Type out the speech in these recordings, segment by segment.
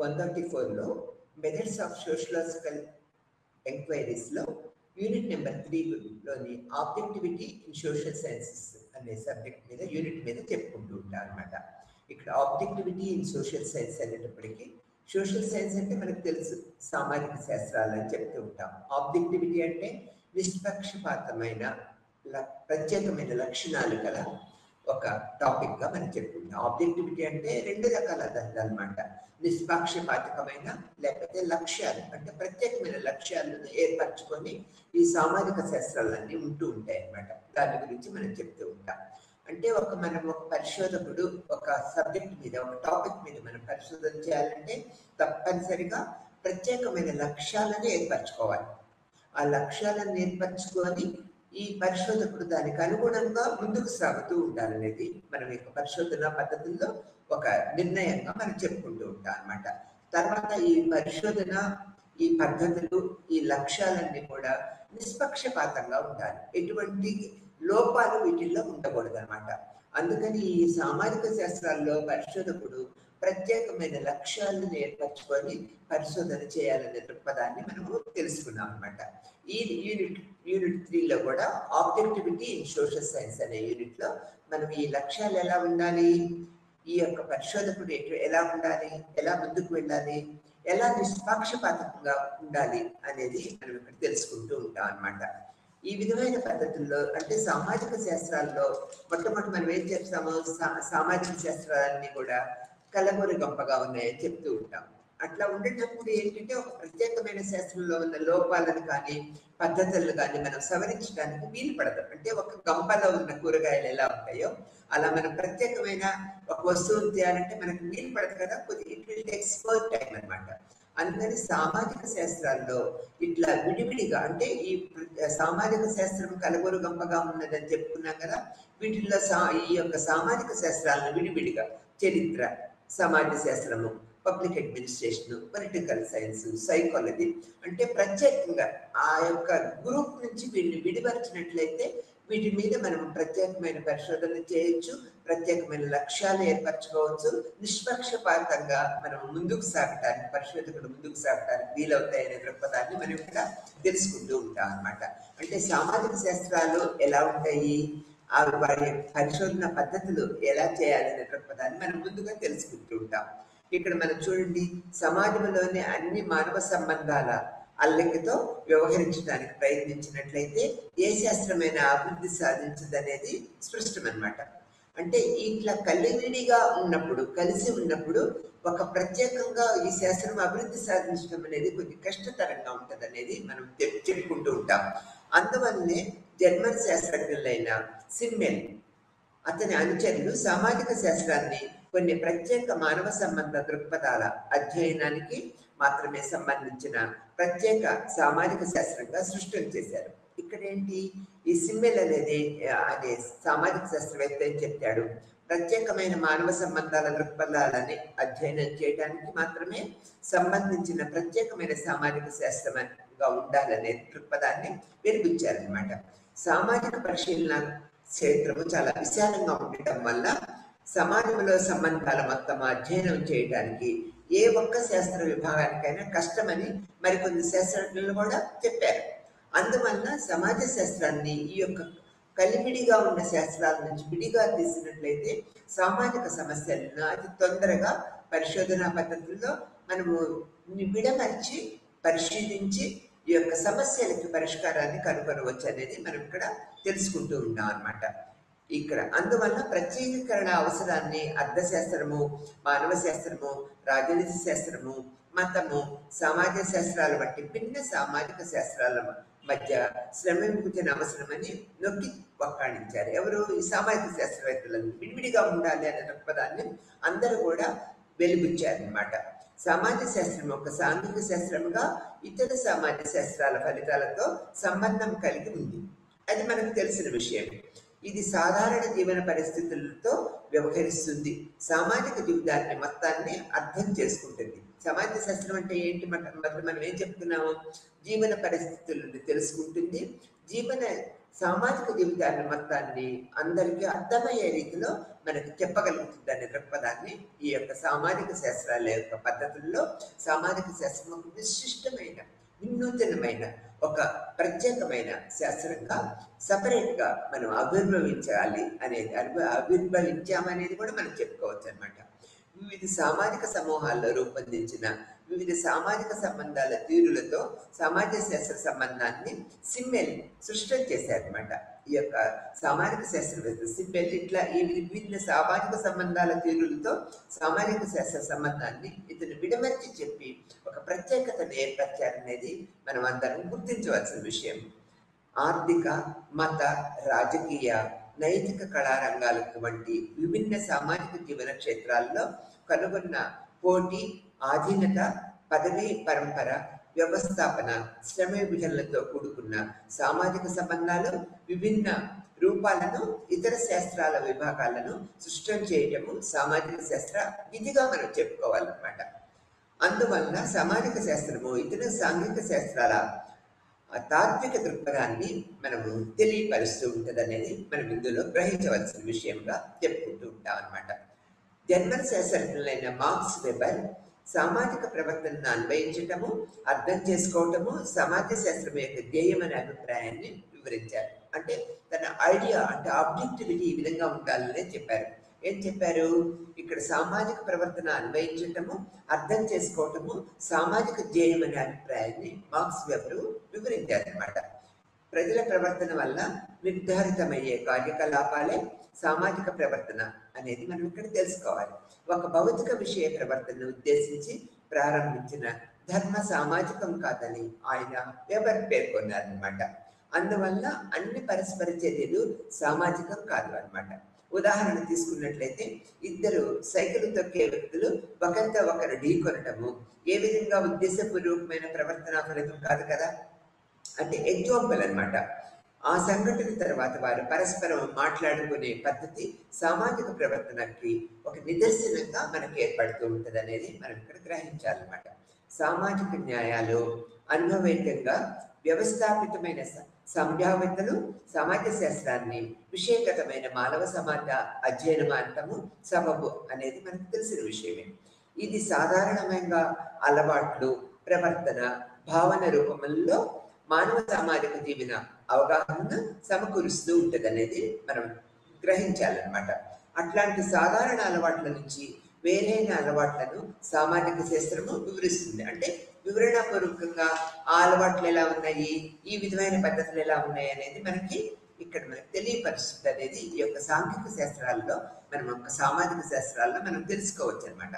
One thirty ఫోర్లో methods of sociological ఎంక్వైరీస్లో unit number త్రీలోని ఆబ్జెక్టివిటీ ఇన్ సోషల్ సైన్సెస్ అనే సబ్జెక్ట్ మీద యూనిట్ మీద చెప్పుకుంటూ ఉంటాం అనమాట ఇక్కడ ఆబ్జెక్టివిటీ ఇన్ సోషల్ సైన్స్ అనేటప్పటికీ సోషల్ సైన్స్ అంటే మనకు తెలుసు సామాజిక శాస్త్రాలు అని చెప్తూ ఉంటాం ఆబ్జెక్టివిటీ అంటే నిష్పక్షపాతమైన ల- ప్రత్యేకమైన లక్షణాలు గల ఒక టాపిక్ గా మనం చెప్పుకుంటాం ఆబ్జెక్టివిటీ అంటే రెండు రకాల అనమాట నిష్పాక్షపాతకమైన లేకపోతే లక్ష్యాలు అంటే ప్రత్యేకమైన లక్ష్యాలను ఏర్పరచుకొని ఈ సామాజిక శాస్త్రాలన్నీ ఉంటూ ఉంటాయి అన్నమాట దాని గురించి మనం చెప్తూ ఉంటాం అంటే ఒక మనం ఒక పరిశోధకుడు ఒక సబ్జెక్ట్ మీద ఒక టాపిక్ మీద మనం పరిశోధన చేయాలంటే తప్పనిసరిగా ప్రత్యేకమైన లక్ష్యాలను ఏర్పరచుకోవాలి ఆ లక్ష్యాలను ఏర్పరచుకొని ఈ పరిశోధకుడు దానికి అనుగుణంగా ముందుకు సాగుతూ ఉండాలనేది మనం యొక్క పరిశోధన పద్ధతుల్లో ఒక నిర్ణయంగా మనం చెప్పుకుంటూ ఉంటాం అన్నమాట తర్వాత ఈ పరిశోధన ఈ పద్ధతులు ఈ లక్ష్యాలన్నీ కూడా నిష్పక్షపాతంగా ఉండాలి ఎటువంటి లోపాలు వీటిల్లో ఉండకూడదు అనమాట అందుకని ఈ సామాజిక శాస్త్రాల్లో పరిశోధకుడు ప్రత్యేకమైన లక్ష్యాలను ఏర్పరచుకొని పరిశోధన చేయాలనే దృక్పథాన్ని మనము తెలుసుకున్నాం అనమాట ఈ యూనిట్ యూనిట్ త్రీలో కూడా ఆబ్జెక్టివిటీ ఇన్ సోషల్ సైన్స్ అనే యూనిట్ లో మనం ఈ లక్ష్యాలు ఎలా ఉండాలి ఈ యొక్క పరిశోధకుడు ఎటు ఎలా ఉండాలి ఎలా ముందుకు వెళ్ళాలి ఎలా నిష్పాక్షపాతంగా ఉండాలి అనేది మనం ఇక్కడ తెలుసుకుంటూ ఉంటాం అన్నమాట ఈ విధమైన పద్ధతుల్లో అంటే సామాజిక శాస్త్రాల్లో మొట్టమొదటి మనం ఏం చెప్తాము సా- సామాజిక శాస్త్రాలన్నీ కూడా కలగొరి గొప్పగా ఉన్నాయని చెప్తూ ఉంటాం అట్లా ఉండేటప్పుడు ఏంటంటే ఒక ప్రత్యేకమైన శాస్త్రంలో ఉన్న లోపాలను కానీ పద్ధతులను కానీ మనం సవరించడానికి వీలు పడదు అంటే ఒక గంపలో ఉన్న కూరగాయలు ఎలా ఉంటాయో అలా మనం ప్రత్యేకమైన ఒక వస్తువును చేయాలంటే మనకు వీలు పడదు కదా కొద్ది ఇట్ విల్ ఎక్స్పర్ట్ టైం అనమాట అందుకని సామాజిక శాస్త్రాల్లో ఇట్లా విడివిడిగా అంటే ఈ ప్ర- సామాజిక శాస్త్రం కలగొరు గంపగా ఉన్నదని చెప్పుకున్నాం కదా వీటిల్లో సా ఈ యొక్క సామాజిక శాస్త్రాలను విడివిడిగా చరిత్ర సమాజ శాస్త్రము public administration political science psychology అంటే ప్రత్యేకంగా ఆ యొక్క గ్రూప్ నుంచి వీటిని విడిపరిచినట్లయితే వీటి మీద మనం ప్రత్యేకమైన పరిశోధన చేయొచ్చు ప్రత్యేకమైన లక్ష్యాలు ఏర్పరచుకోవచ్చు నిష్పక్షపాతంగా మనం ముందుకు సాగటానికి పరిశోధకులు ముందుకు సాగటానికి వీలవుతాయనే దృక్పథాన్ని మనం ఇక్కడ తెలుసుకుంటూ ఉంటాం అన్నమాట అంటే సామాజిక శాస్త్రాలు ఎలా ఉంటాయి ఆ వారి పరిశోధన పద్ధతులు ఎలా చేయాలనే దృక్పథాన్ని మనం ముందుగా తెలుసుకుంటూ ఉంటాం ఇక్కడ మనం చూడండి సమాజంలోని అన్ని మానవ సంబంధాల అల్లెకతో వ్యవహరించడానికి ప్రయత్నించినట్లయితే ఏ శాస్త్రమైన అభివృద్ధి సాధించదనేది స్పష్టమన్నమాట అంటే ఇట్లా కలివిడిగా ఉన్నప్పుడు కలిసి ఉన్నప్పుడు ఒక ప్రత్యేకంగా ఈ శాస్త్రం అభివృద్ధి సాధించడం అనేది కొద్ది కష్టతరంగా ఉంటది అనేది మనం చెప్- చెప్పుకుంటూ ఉంటాం అందువల్లనే జర్మన్ శాస్త్రజ్ఞులైన సిమ్మెల్ అతని అనుచరులు సామాజిక శాస్త్రాన్ని కొన్ని ప్రత్యేక మానవ సంబంధ దృక్పథాల అధ్యయనానికి మాత్రమే సంబంధించిన ప్రత్యేక సామాజిక శాస్త్రంగా సృష్టి చేశారు ఇక్కడ ఏంటి ఈ సిమ్మెల్ అనేది ఆ, అనే సామాజిక శాస్త్రవేత్త ఏం చెప్తాడు ప్రత్యేకమైన మానవ సంబంధాల దృక్పథాలని అధ్యయనం చేయడానికి మాత్రమే సంబంధించిన ప్రత్యేకమైన సామాజిక శాస్త్రంగా ఉండాలనే దృక్పథాన్ని వెలిపించారనమాట సామాజిక పరిశీలన క్షేత్రము చాలా విశాలంగా ఉండటం వల్ల సమాజంలో సంబంధాల మొత్తం అధ్యయనం చేయడానికి ఏ ఒక్క శాస్త్ర విభాగానికైనా కష్టమని మరికొన్ని శాస్త్రజ్ఞులు కూడా చెప్పారు అందువల్ల సమాజ శాస్త్రాన్ని ఈ యొక్క కలివిడిగా ఉన్న శాస్త్రాల నుంచి విడిగా తీసినట్లయితే సామాజిక సమస్యలను అతి తొందరగా పరిశోధనా పద్ధతుల్లో మనము విడమర్చి పరిశీలించి ఈ యొక్క సమస్యలకి పరిష్కారాన్ని కనుగొనవచ్చు అనేది మనం ఇక్కడ తెలుసుకుంటూ ఉన్నాం అన్నమాట ఇక్కడ అందువల్ల ప్రత్యేకీకరణ అవసరాన్ని అర్థశాస్త్రము మానవ శాస్త్రము రాజనీతి శాస్త్రము మతము సమాజ శాస్త్రాల వంటి భిన్న సామాజిక శాస్త్రాల మధ్య శ్రమ విభజన అవసరమని నొక్కి వక్కాణించారు ఎవరు ఈ సామాజిక శాస్త్రవేత్తలను విడివిడిగా ఉండాలి అనే దృక్పథాన్ని అందరూ కూడా వెలిబుచ్చారనమాట సమాజ శాస్త్రం ఒక సాంఘిక శాస్త్రముగా ఇతర సమాజ శాస్త్రాల ఫలితాలతో సంబంధం కలిగి ఉంది అది మనకు తెలిసిన విషయం ఇది సాధారణ జీవన పరిస్థితులతో వ్యవహరిస్తుంది సామాజిక జీవితాన్ని మొత్తాన్ని అర్థం చేసుకుంటుంది సమాజ శాస్త్రం అంటే ఏంటి మన మొదలు మనం ఏం చెప్తున్నాము జీవన పరిస్థితులను తెలుసుకుంటుంది జీవన సామాజిక జీవితాన్ని మొత్తాన్ని అందరికీ అర్థమయ్యే రీతిలో మనకు చెప్పగలుగుతుంది అనే దృక్పథాన్ని ఈ యొక్క సామాజిక శాస్త్రాల యొక్క పద్ధతుల్లో సామాజిక శాస్త్రం ఒక విశిష్టమైన వినూతనమైన ఒక ప్రత్యేకమైన శాస్త్రంగా సపరేట్ గా మనం ఆవిర్భవించాలి అనేది అను- ఆవిర్భవించామనేది కూడా మనం చెప్పుకోవచ్చు అనమాట వివిధ సామాజిక సమూహాల్లో రూపొందించిన వివిధ సామాజిక సంబంధాల తీరులతో సమాజ శాస్త్ర సంబంధాన్ని సిమ్మెల్ సృష్టి చేశారనమాట ఈ యొక్క సామాజిక శాస్త్రవేత్త సిమ్మెల్ ఇట్లా ఈ విభిన్న సామాజిక సంబంధాల తీరులతో సామాజిక శాస్త్ర సంబంధాన్ని ఇతను విడమర్చి చెప్పి ఒక ప్రత్యేకతను ఏర్పరిచారనేది మనం అందరం గుర్తించవలసిన విషయం ఆర్థిక మత రాజకీయ నైతిక కళారంగాలకు వంటి విభిన్న సామాజిక జీవన క్షేత్రాల్లో కనుగొన్న పోటీ ఆధీనత పదవీ పరంపర వ్యవస్థాపన శ్రమ విభజనలతో కూడుకున్న సామాజిక సంబంధాలు విభిన్న రూపాలను ఇతర శాస్త్రాల విభాగాలను సృష్టం చేయటము సామాజిక శాస్త్ర విధిగా మనం చెప్పుకోవాలన్నమాట అందువలన సామాజిక శాస్త్రము ఇతర సాంఘిక శాస్త్రాల ఆ తాత్విక దృక్పథాన్ని మనము తెలియపరుస్తూ ఉంటుంది అనేది మనం ఇందులో గ్రహించవలసిన విషయంగా చెప్పుకుంటూ ఉంటాం అనమాట జర్మన్ శాస్త్రజ్ఞులైన మార్క్స్ వెబర్ సామాజిక ప్రవర్తనను అన్వయించటము అర్థం చేసుకోవటము సమాజ శాస్త్రం యొక్క ధ్యేయం అనే అభిప్రాయాన్ని వివరించారు అంటే తన ఐడియా అంటే ఆబ్జెక్టివిటీ ఈ విధంగా ఉండాలనే చెప్పారు ఏం చెప్పారు ఇక్కడ సామాజిక ప్రవర్తన అన్వయించటము అర్థం చేసుకోవటము సామాజిక ధ్యేయం అనే అభిప్రాయాన్ని మార్క్స్ వెబరు వివరించారనమాట ప్రజల ప్రవర్తన వల్ల నిర్ధారితమయ్యే కార్యకలాపాలే సామాజిక ప్రవర్తన అనేది మనం ఇక్కడ తెలుసుకోవాలి ఒక భౌతిక విషయ ప్రవర్తనను ఉద్దేశించి ప్రారంభించిన ధర్మ సామాజికం కాదని ఆయన వెబర్ పేర్కొన్నారనమాట అందువల్ల అన్ని పరస్పర చర్యలు సామాజికం కాదు అన్నమాట ఉదాహరణ తీసుకున్నట్లయితే ఇద్దరు సైకిల్ తొక్కే వ్యక్తులు ఒకరితో ఒకరు ఢీకొనటము ఏ విధంగా ఉద్దేశపూర్వకమైన ప్రవర్తన ఫలితం కాదు కదా అంటే ఎగ్జాంపుల్ అన్నమాట ఆ సంఘటన తర్వాత వారు పరస్పరం మాట్లాడుకునే పద్ధతి సామాజిక ప్రవర్తనకి ఒక నిదర్శనంగా మనకి ఏర్పడుతూ ఉంటుంది అనేది మనం ఇక్కడ గ్రహించాలన్నమాట సామాజిక న్యాయాలు అనుభవేతంగా వ్యవస్థాపితమైన స- సంభావ్యతలు సమాజ శాస్త్రాన్ని విషయగతమైన మానవ సమాజ అధ్యయనమాంతము సబబు అనేది మనకు తెలిసిన విషయమే ఇది సాధారణంగా అలవాట్లు ప్రవర్తన భావన రూపంలో మానవ సామాజిక జీవన అవగాహన సమకూరుస్తూ ఉంటుంది అనేది మనం గ్రహించాలన్నమాట అట్లాంటి సాధారణ అలవాట్ల నుంచి వేరైన అలవాట్లను సామాజిక శాస్త్రము వివరిస్తుంది అంటే వివరణపూర్వకంగా ఆ అలవాట్లు ఎలా ఉన్నాయి ఈ విధమైన పద్ధతులు ఎలా ఉన్నాయి అనేది మనకి ఇక్కడ మనకి తెలియపరుస్తుంది అనేది ఈ యొక్క సాంఘిక శాస్త్రాల్లో మనం ఒక సామాజిక శాస్త్రాల్లో మనం తెలుసుకోవచ్చు అనమాట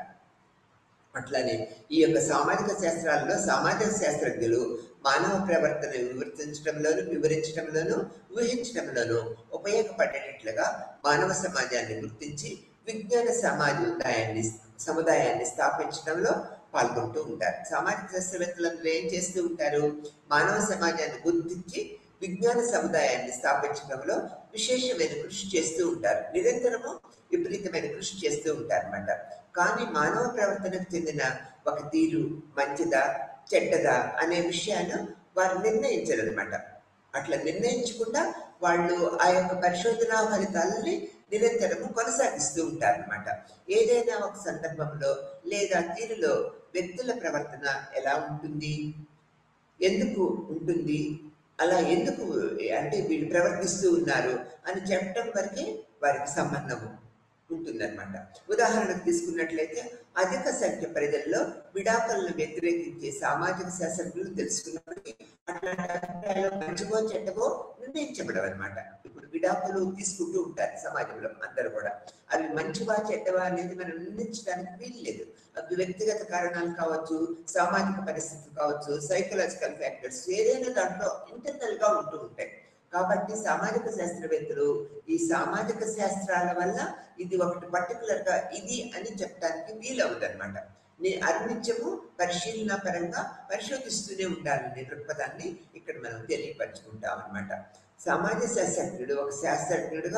అట్లానే ఈ యొక్క సామాజిక శాస్త్రాల్లో సామాజిక శాస్త్రజ్ఞులు మానవ ప్రవర్తన వివర్తించడంలోను వివరించడంలోను ఊహించడంలోను ఉపయోగపడేటట్లుగా మానవ సమాజాన్ని గుర్తించి విజ్ఞాన సమాజాన్ని సముదాయాన్ని స్థాపించడంలో పాల్గొంటూ ఉంటారు సామాజిక శాస్త్రవేత్తలందరూ ఏం చేస్తూ ఉంటారు మానవ సమాజాన్ని గుర్తించి విజ్ఞాన సముదాయాన్ని స్థాపించడంలో విశేషమైన కృషి చేస్తూ ఉంటారు నిరంతరము విపరీతమైన కృషి చేస్తూ ఉంటారు అన్నమాట కానీ మానవ ప్రవర్తనకు చెందిన ఒక తీరు మంచిదా చెడ్డదా అనే విషయాన్ని వారు నిర్ణయించరు అనమాట అట్లా నిర్ణయించకుండా వాళ్ళు ఆ యొక్క పరిశోధనా ఫలితాలని నిరంతరము కొనసాగిస్తూ ఉంటారు అనమాట ఏదైనా ఒక సందర్భంలో లేదా తీరులో వ్యక్తుల ప్రవర్తన ఎలా ఉంటుంది ఎందుకు ఉంటుంది అలా ఎందుకు అంటే వీళ్ళు ప్రవర్తిస్తూ ఉన్నారు అని చెప్పడం వరకే వారికి సంబంధము ఉంటుందన్నమాట ఉదాహరణకు తీసుకున్నట్లయితే అధిక సంఖ్య ప్రజల్లో విడాకులను వ్యతిరేకించే సామాజిక శాస్త్రజ్ఞులు తెలుసుకున్నప్పటికీ అట్లాంటి అభిప్రాయాలు మంచివో చెడ్డవో నిర్ణయించబడవు అనమాట ఇప్పుడు విడాకులు తీసుకుంటూ ఉంటారు సమాజంలో అందరూ కూడా అవి మంచివా చెడ్డవా అనేది మనం నిర్ణయించడానికి వీలు లేదు అవి వ్యక్తిగత కారణాలు కావచ్చు సామాజిక పరిస్థితులు కావచ్చు సైకలాజికల్ ఫ్యాక్టర్స్ ఏదైనా దాంట్లో ఇంటర్నల్ గా ఉంటూ ఉంటాయి కాబట్టి సామాజిక శాస్త్రవేత్తలు ఈ సామాజిక శాస్త్రాల వల్ల ఇది ఒకటి పర్టికులర్ గా ఇది అని చెప్పడానికి వీలవుతుంది అనమాట నేను అన్నిత్యము పరిశీలన పరంగా పరిశోధిస్తూనే ఉండాలనే దృక్పథాన్ని ఇక్కడ మనం తెలియపరచుకుంటాం అనమాట సమాజ శాస్త్రజ్ఞుడు ఒక శాస్త్రజ్ఞుడుగా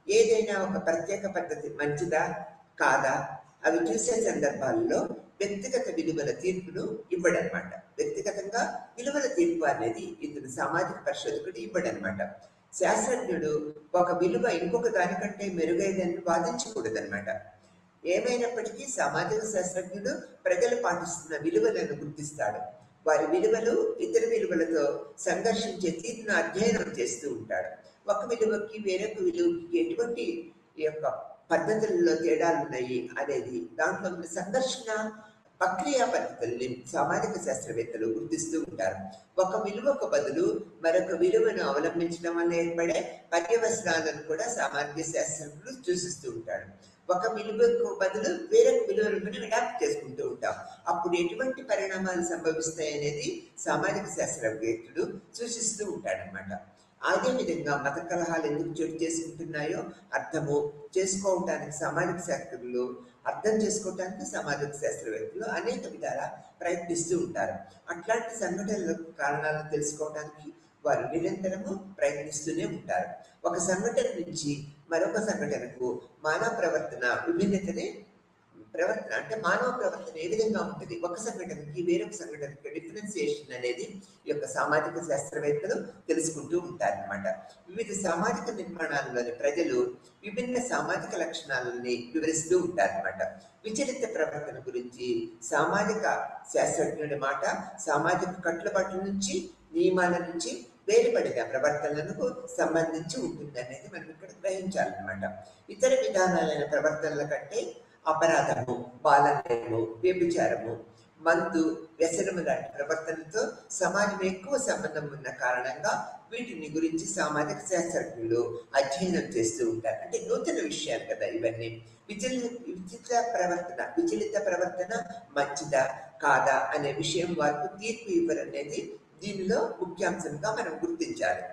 ఏదైనా ఒక ప్రత్యేక పద్ధతి మంచిదా కాదా అవి చూసే సందర్భాల్లో వ్యక్తిగత విలువల తీర్పును ఇవ్వడనమాట వ్యక్తిగతంగా విలువల తీర్పు అనేది ఇతను సామాజిక పరిశోధకుడు ఇవ్వడనమాట శాస్త్రజ్ఞుడు ఒక విలువ ఇంకొక దానికంటే మెరుగైందని వాదించకూడదనమాట ఏమైనప్పటికీ సామాజిక శాస్త్రజ్ఞుడు ప్రజలు పాటిస్తున్న విలువలను గుర్తిస్తాడు వారి విలువలు ఇతర విలువలతో సంఘర్షించే తీరును అధ్యయనం చేస్తూ ఉంటాడు ఒక విలువకి వేరొక విలువకి ఎటువంటి ఈ యొక్క పద్ధతుల్లో తేడాలు ఉన్నాయి అనేది దాంట్లో ఉన్న సంఘర్షణ ప్రక్రియ పద్ధతుల్ని సామాజిక శాస్త్రవేత్తలు గుర్తిస్తూ ఉంటారు ఒక విలువకు బదులు మరొక విలువను అవలంబించడం వల్ల ఏర్పడే పర్యవసనాలను కూడా సామాజిక శాస్త్రజ్ఞులు సూచిస్తూ ఉంటాడు ఒక విలువకు బదులు వేరొక విలువలను మనం అడాప్ట్ చేసుకుంటూ ఉంటాం అప్పుడు ఎటువంటి పరిణామాలు సంభవిస్తాయి అనేది సామాజిక శాస్త్రవేత్తలు సూచిస్తూ ఉంటాడనమాట అదే విధంగా మత కలహాలు ఎందుకు చోటు చేసుకుంటున్నాయో అర్థము చేసుకోవటానికి సామాజిక శాస్త్రజ్ఞులు అర్థం చేసుకోవటానికి సామాజిక శాస్త్రవేత్తలు అనేక విధాల ప్రయత్నిస్తూ ఉంటారు అట్లాంటి సంఘటనలకు కారణాలను తెలుసుకోవడానికి వారు నిరంతరము ప్రయత్నిస్తూనే ఉంటారు ఒక సంఘటన నుంచి మరొక సంఘటనకు మానవ ప్రవర్తన విభిన్నతనే ప్రవర్తన అంటే మానవ ప్రవర్తన ఏ విధంగా ఉంటుంది ఒక సంఘటనకి వేరొక సంఘటనకి డిఫరెన్సియేషన్ అనేది ఈ యొక్క సామాజిక శాస్త్రవేత్తలు తెలుసుకుంటూ ఉంటారన్నమాట వివిధ సామాజిక నిర్మాణాలలోని ప్రజలు విభిన్న సామాజిక లక్షణాలని వివరిస్తూ ఉంటారన్నమాట విచలిత ప్రవర్తన గురించి సామాజిక శాస్త్రజ్ఞుడి మాట సామాజిక కట్టుబాట్ల నుంచి నియమాల నుంచి వేరుపడిన ప్రవర్తనలకు సంబంధించి ఉంటుంది అనేది మనం ఇక్కడ గ్రహించాలన్నమాట ఇతర విధానాలైన ప్రవర్తనల కంటే అపరాధము బాలనయము వ్యభిచారము మందు వ్యసనము లాంటి ప్రవర్తనతో సమాజం ఎక్కువ సంబంధం ఉన్న కారణంగా వీటిని గురించి సామాజిక శాస్త్రజ్ఞులు అధ్యయనం చేస్తూ ఉంటారు అంటే నూతన విషయాలు కదా ఇవన్నీ విచలి విచిత్ర ప్రవర్తన విచలిత ప్రవర్తన మంచిదా కాదా అనే విషయం వారికి తీర్పు ఇవ్వరనేది దీనిలో ముఖ్యాంశంగా మనం గుర్తించాలి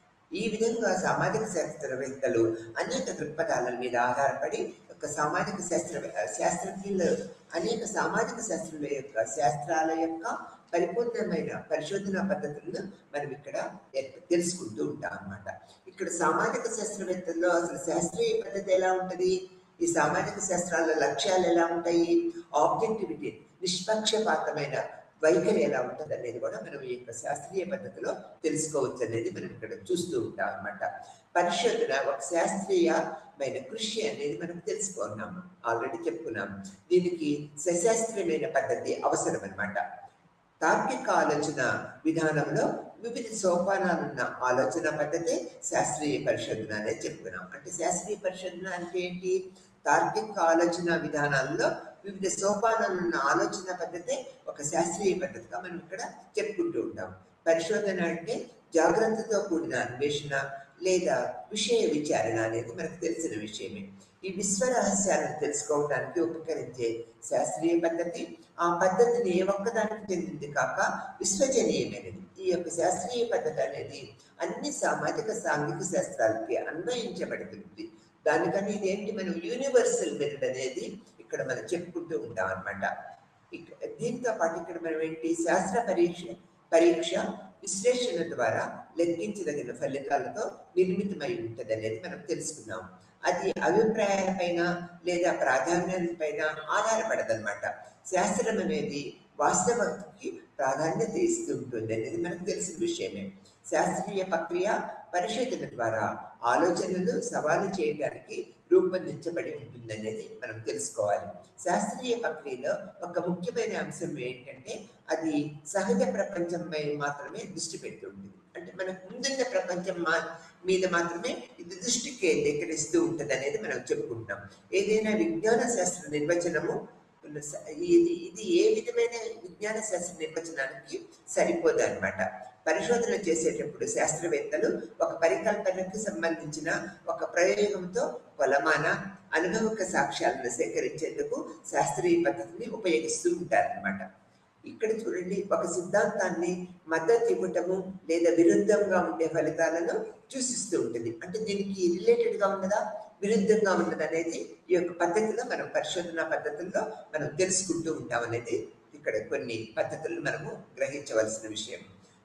ఈ విధంగా సామాజిక శాస్త్రవేత్తలు అనేక దృక్పథాల మీద ఆధారపడి ఒక సామాజిక శాస్త్ర శాస్త్రజ్ఞులు అనేక సామాజిక శాస్త్రాల యొక్క శాస్త్రాల యొక్క పరిపూర్ణమైన పరిశోధన పద్ధతులను మనం ఇక్కడ ఎట్- తెలుసుకుంటూ ఉంటాం అన్నమాట ఇక్కడ సామాజిక శాస్త్రవేత్తల్లో అసలు శాస్త్రీయ పద్ధతి ఎలా ఉంటది ఈ సామాజిక శాస్త్రాల లక్ష్యాలు ఎలా ఉంటాయి ఆబ్జెక్టివిటీ నిష్పక్షపాతమైన వైఖరి ఎలా ఉంటుంది అనేది కూడా మనం ఈ యొక్క శాస్త్రీయ పద్ధతిలో తెలుసుకోవచ్చు అనేది మనం ఇక్కడ చూస్తూ ఉంటాం అన్నమాట పరిశోధన ఒక శాస్త్రీయమైన కృషి అనేది మనం తెలుసుకున్నాం ఆల్రెడీ చెప్పుకున్నాం దీనికి సశాస్త్రీయమైన పద్ధతి అవసరం అన్నమాట తార్కిక ఆలోచన విధానంలో వివిధ సోపానాలున్న ఆలోచన పద్ధతి శాస్త్రీయ పరిశోధన అనేది చెప్పుకున్నాం అంటే శాస్త్రీయ పరిశోధన అంటే ఏంటి తార్కిక ఆలోచన విధానాల్లో వివిధ సోపానాలున్న ఆలోచన పద్ధతి ఒక శాస్త్రీయ పద్ధతిగా మనం ఇక్కడ చెప్పుకుంటూ ఉంటాం పరిశోధన అంటే జాగ్రత్తతో కూడిన అన్వేషణ లేదా విషయ విచారణ అనేది మనకు తెలిసిన విషయమే ఈ విశ్వ రహస్యాలను తెలుసుకోవడానికి ఉపకరించే శాస్త్రీయ పద్ధతి ఆ పద్ధతిని ఏ ఒక్కదానికి చెందింది కాక విశ్వజనీయమైనది ఈ యొక్క శాస్త్రీయ పద్ధతి అనేది అన్ని సామాజిక సాంఘిక శాస్త్రాలకి అన్వయించబడుతుంది దానికని ఇదేంటి మనం యూనివర్సల్ మెథడ్ అనేది ఇక్కడ మనం చెప్పుకుంటూ ఉంటాం అనమాట దీంతో పాటు ఇక్కడ మనం ఏంటి శాస్త్ర పరీక్ష పరీక్ష విశ్లేషణ ద్వారా లెక్కించదగిన ఫలితాలతో నిర్మితమై ఉంటుంది అనేది మనం తెలుసుకున్నాం అది అభిప్రాయాలపైన లేదా ప్రాధాన్యాలపైన ఆధారపడదన్నమాట శాస్త్రం అనేది వాస్తవానికి ప్రాధాన్యత ఇస్తూ ఉంటుంది అనేది మనకు తెలిసిన విషయమే శాస్త్రీయ ప్రక్రియ పరిశోధన ద్వారా ఆలోచనలు సవాలు చేయడానికి రూపొందించబడి ఉంటుందనేది మనం తెలుసుకోవాలి శాస్త్రీయ ప్రక్రియలో ఒక ముఖ్యమైన అంశం ఏంటంటే అది సహజ ప్రపంచంపై మాత్రమే దృష్టి పెడుతుంది అంటే మనకు ముందున్న ప్రపంచం మా మీద మాత్రమే ఇది దృష్టి కేంద్రీకరిస్తూ ఉంటుంది అనేది మనం చెప్పుకుంటాం ఏదైనా విజ్ఞాన శాస్త్ర నిర్వచనము ఉన్న స- ఇది ఇది ఏ విధమైన విజ్ఞాన శాస్త్ర నిర్వచనానికి సరిపోదు అనమాట పరిశోధన చేసేటప్పుడు శాస్త్రవేత్తలు ఒక పరికల్పనకు సంబంధించిన ఒక ప్రయోగంతో కొలమాన అనుభవక సాక్ష్యాలను సేకరించేందుకు శాస్త్రీయ పద్ధతిని ఉపయోగిస్తూ ఉంటారన్నమాట ఇక్కడ చూడండి ఒక సిద్ధాంతాన్ని మద్దతు ఇవ్వటము లేదా విరుద్ధంగా ఉండే ఫలితాలను సూచిస్తూ ఉంటుంది అంటే దీనికి రిలేటెడ్ గా ఉన్నదా విరుద్ధంగా ఉన్నది అనేది ఈ యొక్క పద్ధతిలో మనం పరిశోధన పద్ధతుల్లో మనం తెలుసుకుంటూ ఉంటాం అనేది ఇక్కడ కొన్ని పద్ధతులను మనము గ్రహించవలసిన విషయం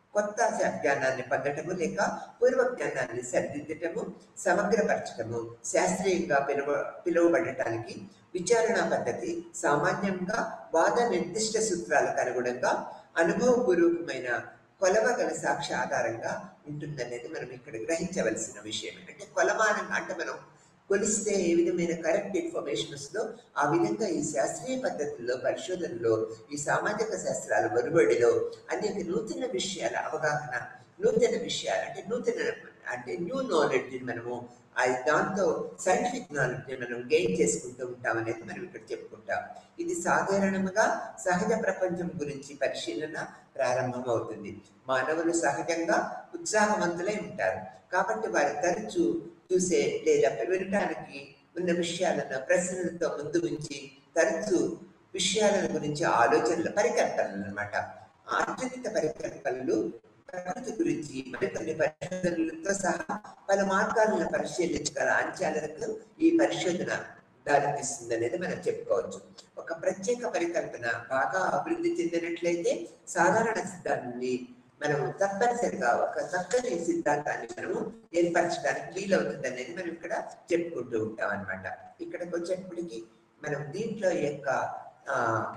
కొత్త జ్ఞానాన్ని పొందటము లేక పూర్వ జ్ఞానాన్ని సరిదిద్దటము సమగ్రపరచటము శాస్త్రీయంగా పిలువ పిలువబడటానికి విచారణ పద్ధతి సామాన్యంగా వాద నిర్దిష్ట సూత్రాలకు అనుగుణంగా అనుభవపూర్వకమైన కొలవగల సాక్ష్య ఆధారంగా ఉంటుందనేది మనం ఇక్కడ గ్రహించవలసిన విషయం అంటే కొలమానం అంటే మనం కొలిస్తే ఏ విధమైన కరెక్ట్ ఇన్ఫర్మేషన్ వస్తుందో ఆ విధంగా ఈ శాస్త్రీయ పద్ధతుల్లో పరిశోధనలో ఈ సామాజిక శాస్త్రాల ఒరుబడిలో అనేక నూతన విషయాల అవగాహన నూతన విషయాలు అంటే నూతన అంటే న్యూ నాలెడ్జ్ మనము అది దాంతో సైంటిఫిక్ నాలెడ్జ్ మనం గెయిన్ చేసుకుంటూ ఉంటాం అనేది మనం ఇక్కడ చెప్పుకుంటాం ఇది సాధారణంగా సహజ ప్రపంచం గురించి పరిశీలన ప్రారంభమవుతుంది మానవులు సహజంగా ఉత్సాహవంతులై ఉంటారు కాబట్టి వారు తరచూ చూసే లేదా వినటానికి ఉన్న విషయాలను ప్రశ్నలతో ముందు ఉంచి తరచూ విషయాల గురించి ఆలోచనలు పరికల్పనలు అనమాట ఆచరిత పరికల్పనలు ప్రకృతి గురించి మరికొన్ని పరిశోధనలతో సహా పలు మార్గాలను పరిశీలించగల అంశాలకు ఈ పరిశోధన దారితీస్తుంది అనేది మనం చెప్పుకోవచ్చు ఒక ప్రత్యేక పరికల్పన బాగా అభివృద్ధి చెందినట్లయితే సాధారణ సిద్ధాంతాన్ని మనం తప్పనిసరిగా ఒక చక్కని సిద్ధాంతాన్ని మనము ఏర్పరచడానికి వీలవుతుంది అనేది మనం ఇక్కడ చెప్పుకుంటూ ఉంటాం అనమాట ఇక్కడికి వచ్చేటప్పటికి మనం దీంట్లో యొక్క ఆ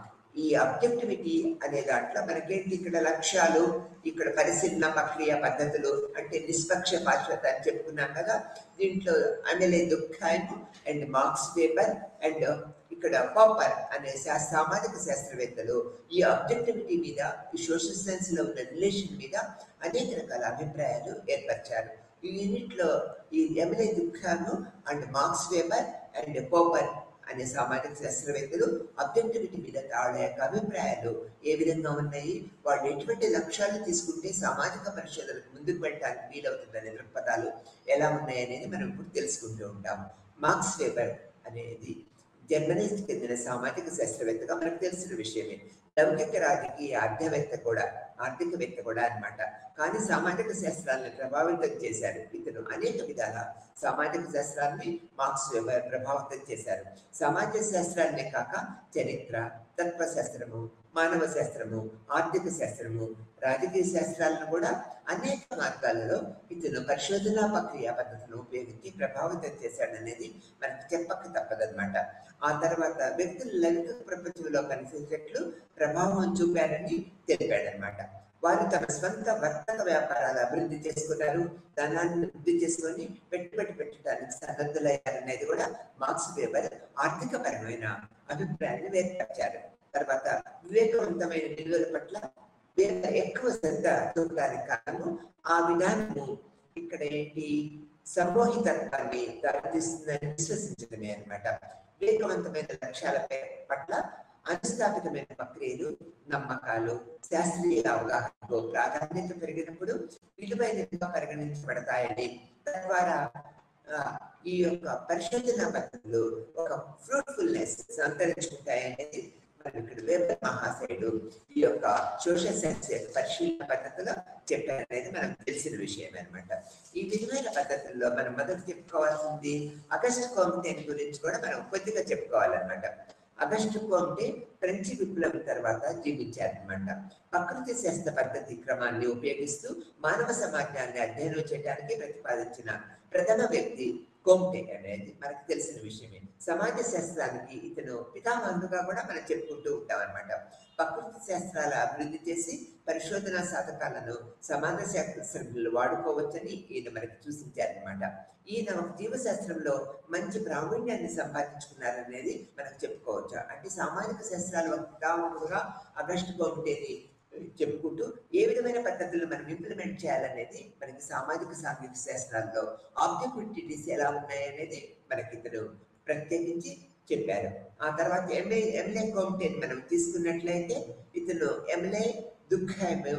ఈ అబ్జెక్టివిటీ అనే దాంట్లో మనకేంటి ఇక్కడ లక్ష్యాలు ఇక్కడ పరిశీలన ప్రక్రియ పద్ధతులు అంటే నిష్పక్షపాతత అని చెప్పుకున్నాం కదా దీంట్లో Emile Durkheim and Marx Weber and ఇక్కడ పాపర్ అనే శా- సామాజిక శాస్త్రవేత్తలు ఈ అబ్జెక్టివిటీ మీద ఈ సోషల్ సైన్స్ లో ఉన్న రిలేషన్ మీద అనేక రకాల అభిప్రాయాలు ఏర్పరిచారు ఈ యూనిట్ లో ఈ Emile Durkheim and Marx Weber and Popper అనే సామాజిక శాస్త్రవేత్తలు అబ్జెక్టివిటీ మీద వాళ్ళ యొక్క అభిప్రాయాలు ఏ విధంగా ఉన్నాయి వాళ్ళు ఎటువంటి లక్ష్యాలు తీసుకుంటే సామాజిక పరిశోధనకు ముందుకు వెళ్ళడానికి వీలవుతుందనే దృక్పథాలు ఎలా ఉన్నాయి అనేది మనం ఇప్పుడు తెలుసుకుంటూ ఉంటాం మార్క్స్ వేబర్ అనేది జర్మనీకి చెందిన సామాజిక శాస్త్రవేత్తగా మనకు తెలిసిన విషయమే లౌకిక రాజకీయ ఆర్థవేత్త కూడా ఆర్థికవేత్త కూడా అన్నమాట కానీ సామాజిక శాస్త్రాలను ప్రభావితం చేశారు ఇతను అనేక విధాల సామాజిక శాస్త్రాన్ని మార్క్స్ వెబర్ ప్రభావితం చేశారు సమాజ శాస్త్రాలనే కాక చరిత్ర తత్వశాస్త్రము మానవ శాస్త్రము ఆర్థిక శాస్త్రము రాజకీయ శాస్త్రాలను కూడా అనేక మార్గాలలో ఇతను పరిశోధనా ప్రక్రియ పద్ధతులను ఉపయోగించి ప్రభావితం చేశాడనేది మనకి చెప్పక తప్పదన్నమాట ఆ తర్వాత వ్యక్తులు లౌకిక ప్రపంచంలో పనిచేసేట్లు ప్రభావం చూపారని తెలిపాడనమాట వారు తమ స్వంత వర్తక వ్యాపారాలు అభివృద్ధి చేసుకున్నారు ధనాన్ని వృద్ధి చేసుకొని పెట్టుబడి పెట్టడానికి సన్నద్ధులయ్యారనేది కూడా మార్క్స్ వేబర్ ఆర్థిక పరమైన అభిప్రాయాన్ని వ్యక్తపరిచారు తర్వాత వివేకవంతమైన విలువల పట్ల వీళ్ళ ఎక్కువ శ్రద్ధ చూడడానికి కారణము ఆ విధానము ఇక్కడ ఏంటి సమూహితత్వాన్ని దారితీస్తుందని విశ్వసించడమే అన్నమాట వివేకవంతమైన లక్ష్యాల పట్ల అనుస్థాపితమైన ప్రక్రియలు నమ్మకాలు శాస్త్రీయ అవగాహనకు ప్రాధాన్యత పెరిగినప్పుడు విలువైనదిగా పరిగణించబడతాయని తద్వారా ఆ, ఈ యొక్క పరిశోధన పద్ధతులు ఒక ఫ్రూట్ఫుల్నెస్ సంతరించుకుంటాయనేది మనం ఇక్కడ వేబర్ మహాశయుడు ఈ యొక్క సోషల్ సైన్స్ యొక్క పరిశీలన పద్ధతిలో చెప్పారనేది మనకు తెలిసిన విషయం అనమాట ఈ విధమైన పద్ధతుల్లో మనం మొదట చెప్పుకోవాల్సింది అగస్ట్ కాంపిటెంట్ గురించి కూడా మనం కొద్దిగా చెప్పుకోవాలన్నమాట అగస్టు కోంటే ఫ్రెంచ్ విప్లవం తర్వాత జీవించారనమాట ప్రకృతి శాస్త్ర పద్ధతి క్రమాన్ని ఉపయోగిస్తూ మానవ సమాజాన్ని అధ్యయనం చేయడానికి ప్రతిపాదించిన ప్రథమ వ్యక్తి కోంటే అనేది మనకు తెలిసిన విషయమే సమాజ శాస్త్రానికి ఇతను పితామహుడుగా కూడా మనం చెప్పుకుంటూ ఉంటాం అనమాట ప్రకృతి శాస్త్రాల అభివృద్ధి చేసి పరిశోధనా సాధకాలను సమాజ శాస్త్రజ్ఞులు వాడుకోవచ్చని ఈయన మనకి సూచించారనమాట ఈయన ఒక జీవశాస్త్రంలో మంచి ప్రావీణ్యాన్ని సంపాదించుకున్నారనేది మనం చెప్పుకోవచ్చు అంటే సామాజిక శాస్త్రాలు ఒక పితామహుడుగా అగస్టు కోంటేని చెప్పుకుంటూ ఏ విధమైన పద్ధతులను మనం ఇంప్లిమెంట్ చేయాలనేది మనకి సామాజిక సాంఘిక శాస్త్రాల్లో ఆబ్జెక్టివిటీస్ ఎలా ఉన్నాయనేది మనకి ఇతను ప్రత్యేకించి చెప్పారు ఆ తర్వాత ఎంఏ ఎంఏ కౌంటెన్ మనం తీసుకున్నట్లయితే ఇతను ఎంఏ దుఃఖాయము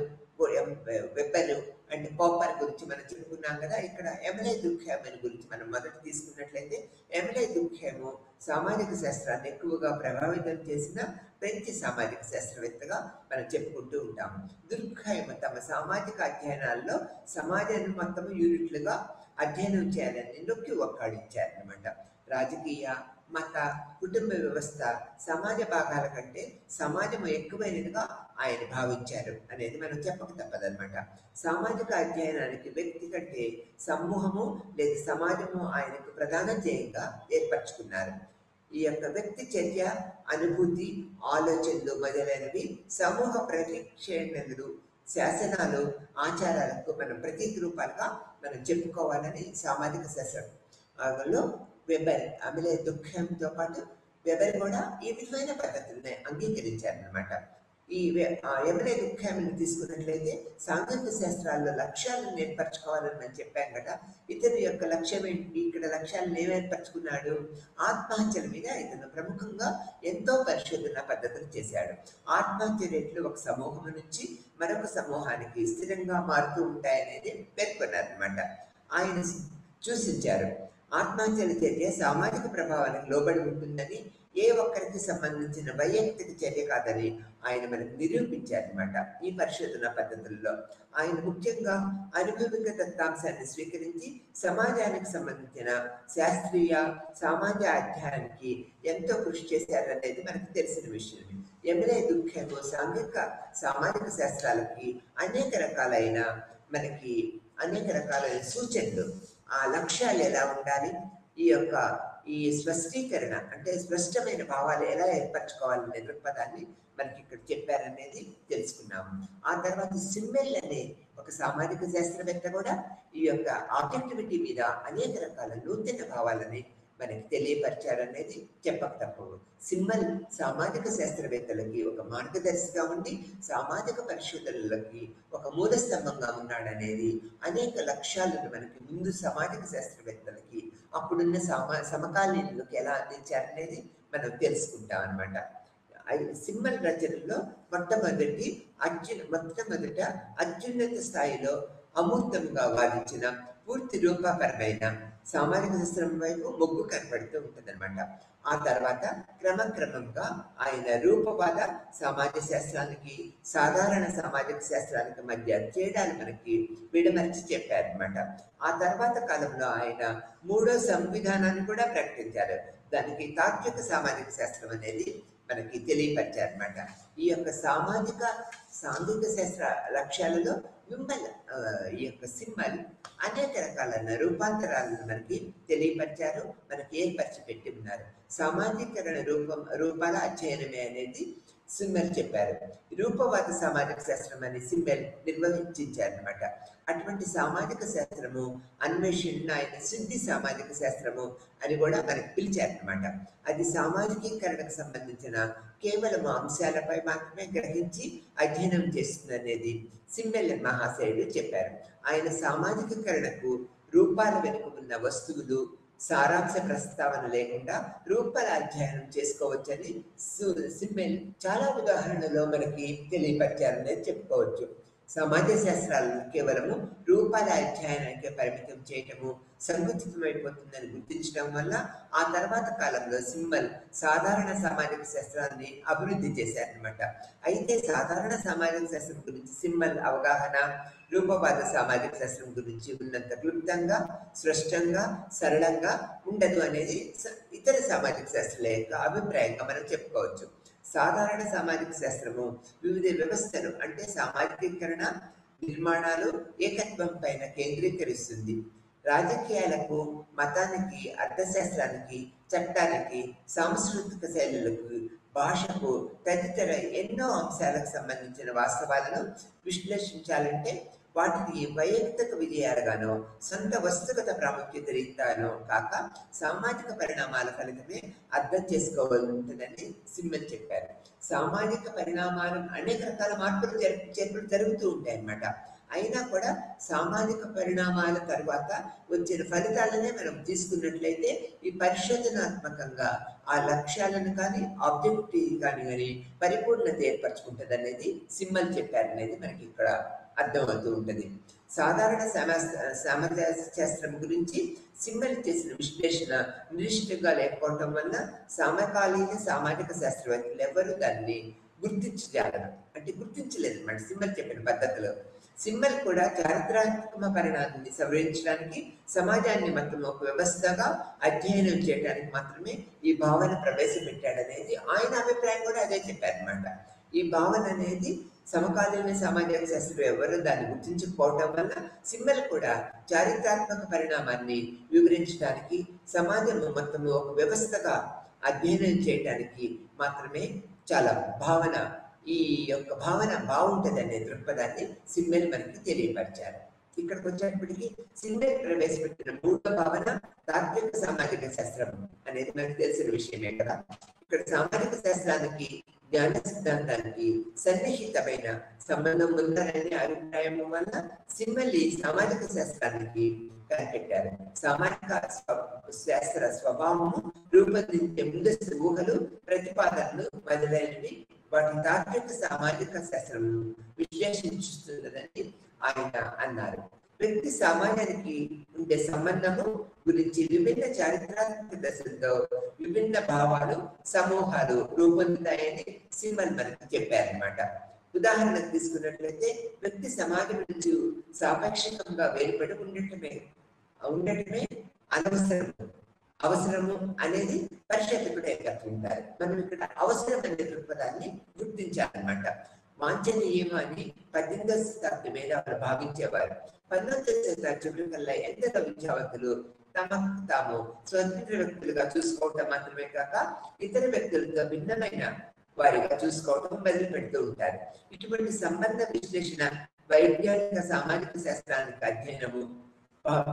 వెబ్బరు అండ్ పాపర్ గురించి మనం చెప్పుకున్నాం కదా ఇక్కడ ఎంఏ దుఃఖాయమని గురించి మనం మొదట తీసుకున్నట్లయితే ఎంఏ దుఃఖాయము సామాజిక శాస్త్రాన్ని ఎక్కువగా ప్రభావితం చేసిన ఫ్రెంచ్ సామాజిక శాస్త్రవేత్తగా మనం చెప్పుకుంటూ ఉంటాం దుర్ఖాయమ తమ సామాజిక అధ్యయనాల్లో సమాజాన్ని మొత్తం యూనిట్లుగా అధ్యయనం చేయాలని నొక్కి ఒక్కాడించారనమాట రాజకీయ మత కుటుంబ వ్యవస్థ సమాజ భాగాల కంటే సమాజం ఎక్కువైనదిగా ఆయన భావించారు అనేది మనం చెప్పక తప్పదన్నమాట సామాజిక అధ్యయనానికి వ్యక్తి కంటే సమూహము లేదా సమాజము ఆయనకు ప్రధాన ధ్యేయంగా ఏర్పరచుకున్నారు ఈ యొక్క వ్యక్తి చర్య అనుభూతి ఆలోచనలు మొదలైనవి సమూహ ప్రతిక్షేణలు శాసనాలు ఆచారాలకు మనం ప్రతీక రూపాలుగా మనం చెప్పుకోవాలని సామాజిక శాస్త్రంలో వెబర్ ఆమె దుఃఖంతో పాటు వెబర్ కూడా ఈ విధమైన పద్ధతుల్ని అంగీకరించారనమాట ఈ ఎవరే దుఃఖాన్ని తీసుకున్నట్లయితే సాంఘిక శాస్త్రాల్లో లక్ష్యాలను ఏర్పరచుకోవాలని మనం చెప్పాం కదా ఇతని యొక్క లక్ష్యం ఏంటి ఇక్కడ లక్ష్యాలను ఏం ఏర్పరచుకున్నాడు ఆత్మహత్యల మీద ఇతను ప్రముఖంగా ఎంతో పరిశోధన పద్ధతులు చేశాడు ఆత్మహత్య రేట్లు ఒక సమూహం నుంచి మరొక సమూహానికి స్థిరంగా మారుతూ ఉంటాయనేది పేర్కొన్నారనమాట ఆయన సూచించారు ఆత్మహత్యల చర్య సామాజిక ప్రభావానికి లోబడి ఉంటుందని ఏ ఒక్కరికి సంబంధించిన వైయక్తిక చర్య కాదని ఆయన మనకు నిరూపించారనమాట ఈ పరిశోధన పద్ధతుల్లో ఆయన ముఖ్యంగా అనుభవిక దత్తాంశాన్ని స్వీకరించి సమాజానికి సంబంధించిన శాస్త్రీయ సమాజ అధ్యయనానికి ఎంతో కృషి చేశారనేది మనకు తెలిసిన విషయం ఎమ్మెల్యే దుఃఖము సాంఘిక సామాజిక శాస్త్రాలకి అనేక రకాలైన మనకి అనేక రకాలైన సూచనలు ఆ లక్ష్యాలు ఎలా ఉండాలి ఈ యొక్క ఈ స్పష్టీకరణ అంటే స్పష్టమైన భావాలు ఎలా ఏర్పరచుకోవాలనే దృక్పథాన్ని మనకి ఇక్కడ చెప్పారనేది తెలుసుకున్నాము ఆ తర్వాత సిమ్మెల్ అనే ఒక సామాజిక శాస్త్రవేత్త కూడా ఈ యొక్క ఆబ్జెక్టివిటీ మీద అనేక రకాల నూతన భావాలని మనకి తెలియపరిచారనేది చెప్పక తప్పదు సిమ్మల్ సామాజిక శాస్త్రవేత్తలకి ఒక మార్గదర్శిగా ఉండి సామాజిక పరిశోధనలకి ఒక మూల స్తంభంగా ఉన్నాడనేది అనేక లక్ష్యాలను మనకి ముందు సామాజిక శాస్త్రవేత్తలకి అప్పుడున్న సమా సమకాలీనులకు ఎలా అందించారనేది మనం తెలుసుకుంటాం అనమాట సింబల్ రచనలో మొట్టమొదటి అర్జున మొట్టమొదట అత్యున్నత స్థాయిలో అమూర్తంగా వాదించిన పూర్తి రూపపరమైన సామాజిక శాస్త్రం వైపు మొగ్గు కనపడుతూ ఉంటుందన్నమాట ఆ తర్వాత క్రమక్రమంగా ఆయన రూపవాద సమాజ శాస్త్రానికి సాధారణ సామాజిక శాస్త్రానికి మధ్య తేడాలు మనకి విడమర్చి చెప్పారనమాట ఆ తర్వాత కాలంలో ఆయన మూడో సంవిధానాన్ని కూడా ప్రకటించారు దానికి తాత్విక సామాజిక శాస్త్రం అనేది మనకి తెలియపరిచారనమాట ఈ యొక్క సామాజిక సాంఘిక శాస్త్ర లక్ష్యాలలో మిమ్మల్ ఈ యొక్క సింబల్ అనేక రకాలైన రూపాంతరాలను మనకి తెలియపరిచారు మనకి ఏర్పరిచి పెట్టి ఉన్నారు సామాజికరణ రూపం రూపాల అధ్యయనమే అనేది సింబల్ చెప్పారు రూపవాద సామాజిక శాస్త్రం అని సింబల్ నిర్వహించారనమాట అటువంటి సామాజిక శాస్త్రము అన్వేషణ ఆయన శుద్ధి సామాజిక శాస్త్రము అని కూడా మనకి పిలిచారనమాట అది సామాజికీకరణకు సంబంధించిన కేవలం అంశాలపై మాత్రమే గ్రహించి అధ్యయనం చేస్తుంది అనేది సింబెల్ మహాశయుడు చెప్పారు ఆయన సామాజికీకరణకు రూపాల వెనుక ఉన్న వస్తువులు సారాంశ ప్రస్తావన లేకుండా రూపాల అధ్యయనం చేసుకోవచ్చని సింబెల్ చాలా ఉదాహరణలో మనకి తెలియపరిచారనేది చెప్పుకోవచ్చు సమాజ శాస్త్రాలను కేవలము రూపాల అధ్యయనానికి పరిమితం చేయటము సంకుచితమైపోతుందని గుర్తించడం వల్ల ఆ తర్వాత కాలంలో సింబల్ సాధారణ సామాజిక శాస్త్రాన్ని అభివృద్ధి చేశారనమాట అయితే సాధారణ సామాజిక శాస్త్రం గురించి సింబల్ అవగాహన రూపవాద సామాజిక శాస్త్రం గురించి ఉన్నంత క్లుప్తంగా స్పష్టంగా సరళంగా ఉండదు అనేది ఇతర సామాజిక శాస్త్రాల యొక్క అభిప్రాయంగా మనం చెప్పుకోవచ్చు సాధారణ సామాజిక శాస్త్రము వివిధ వ్యవస్థలు అంటే సామాజికీకరణ నిర్మాణాలు ఏకత్వం పైన కేంద్రీకరిస్తుంది రాజకీయాలకు మతానికి అర్థశాస్త్రానికి చట్టానికి సాంస్కృతిక శైలులకు భాషకు తదితర ఎన్నో అంశాలకు సంబంధించిన వాస్తవాలను విశ్లేషించాలంటే వాటిని వైయక్తిక విజయాలుగానో సొంత వస్తుగత ప్రాముఖ్యత రీత్యానో కాక సామాజిక పరిణామాల ఫలితమే అర్థం చేసుకోవాలంటుందని సిమ్మన్ చెప్పారు సామాజిక పరిణామాలు అనేక రకాల మార్పులు జరుపు చేర్పులు జరుగుతూ ఉంటాయి అన్నమాట అయినా కూడా సామాజిక పరిణామాల తర్వాత వచ్చిన ఫలితాలనే మనం తీసుకున్నట్లయితే ఈ పరిశోధనాత్మకంగా ఆ లక్ష్యాలను కానీ ఆబ్జెక్టివ్ కానీ కానీ పరిపూర్ణత ఏర్పరచుకుంటుంది అనేది సిమ్మల్ చెప్పారనేది మనకి ఇక్కడ అర్థమవుతూ ఉంటుంది సాధారణ సమాజ సమాజ శాస్త్రం గురించి సిమ్మల్ చేసిన విశ్లేషణ నిరిష్టంగా లేకపోవటం వల్ల సమకాలీన సామాజిక శాస్త్రవేత్తలు ఎవరు దాన్ని గుర్తించజాలరు అంటే గుర్తించలేదు అన్నమాట సిమ్మల్ చెప్పిన పద్ధతిలో సింబల్ కూడా చారిత్రాత్మక పరిణామాన్ని సవరించడానికి సమాజాన్ని మొత్తం ఒక వ్యవస్థగా అధ్యయనం చేయడానికి మాత్రమే ఈ భావన ప్రవేశపెట్టాడనేది ఆయన అభిప్రాయం కూడా అదే చెప్పారనమాట ఈ భావన అనేది సమకాలీన సామాజిక శాస్త్రం ఎవరు దాన్ని గుర్తించకపోవటం వల్ల సింబల్ కూడా చారిత్రాత్మక పరిణామాన్ని వివరించడానికి సమాజం మొత్తము ఒక వ్యవస్థగా అధ్యయనం చేయడానికి మాత్రమే చాలా భావన ఈ యొక్క భావన బాగుంటుంది అనే దృక్పథాన్ని సిమ్మెల్ మనకి తెలియపరిచారు ఇక్కడికి వచ్చేటప్పటికి సిమ్మెల్ ప్రవేశపెట్టిన మూడో భావన తాత్విక సామాజిక శాస్త్రం అనేది మనకు తెలిసిన విషయమే కదా ఇక్కడ సామాజిక శాస్త్రానికి జ్ఞాన సిద్ధాంతానికి సన్నిహితమైన సంబంధం ఉందనే అభిప్రాయం వల్ల సిమ్మల్లి సామాజిక శాస్త్రానికి కనిపెట్టారు సామాజిక స్వ- శాస్త్ర స్వభావము రూపొందించే ముందస్తు ఊహలు ప్రతిపాదనలు మొదలైనవి వాటి తాత్విక సామాజిక శాస్త్రం విశ్లేషించుతున్నదని ఆయన అన్నారు వ్యక్తి సమాజానికి ఉండే సంబంధము గురించి విభిన్న చారిత్రాత్మక దశలతో విభిన్న భావాలు సమూహాలు రూపొందుతాయని సింబల్ మనకు చెప్పారనమాట ఉదాహరణకు తీసుకున్నట్లయితే వ్యక్తి సమాజం నుంచి సాపేక్షికంగా వేరుపడి ఉండటమే ఉండటమే అనవసరం అవసరము అనేది పరిషత్తుడే ఉంటారు మనం ఇక్కడ అవసరం అనే దృక్పథాన్ని గుర్తించాలన్నమాట వాంఛనీయం అని పద్దెనిమిదవ శతాబ్ది మేధావులు భావించేవారు పంతొమ్మిదవ శతాబ్దం కల్లా ఎందరో విద్యావంతులు తమకు తాము స్వతంత్ర వ్యక్తులుగా చూసుకోవటం మాత్రమే కాక ఇతర వ్యక్తులతో భిన్నమైన వారిగా చూసుకోవటం మొదలు పెడుతూ ఉంటారు ఇటువంటి సంబంధ విశ్లేషణ వైజ్ఞానిక సామాజిక శాస్త్రానికి అధ్యయనము భా-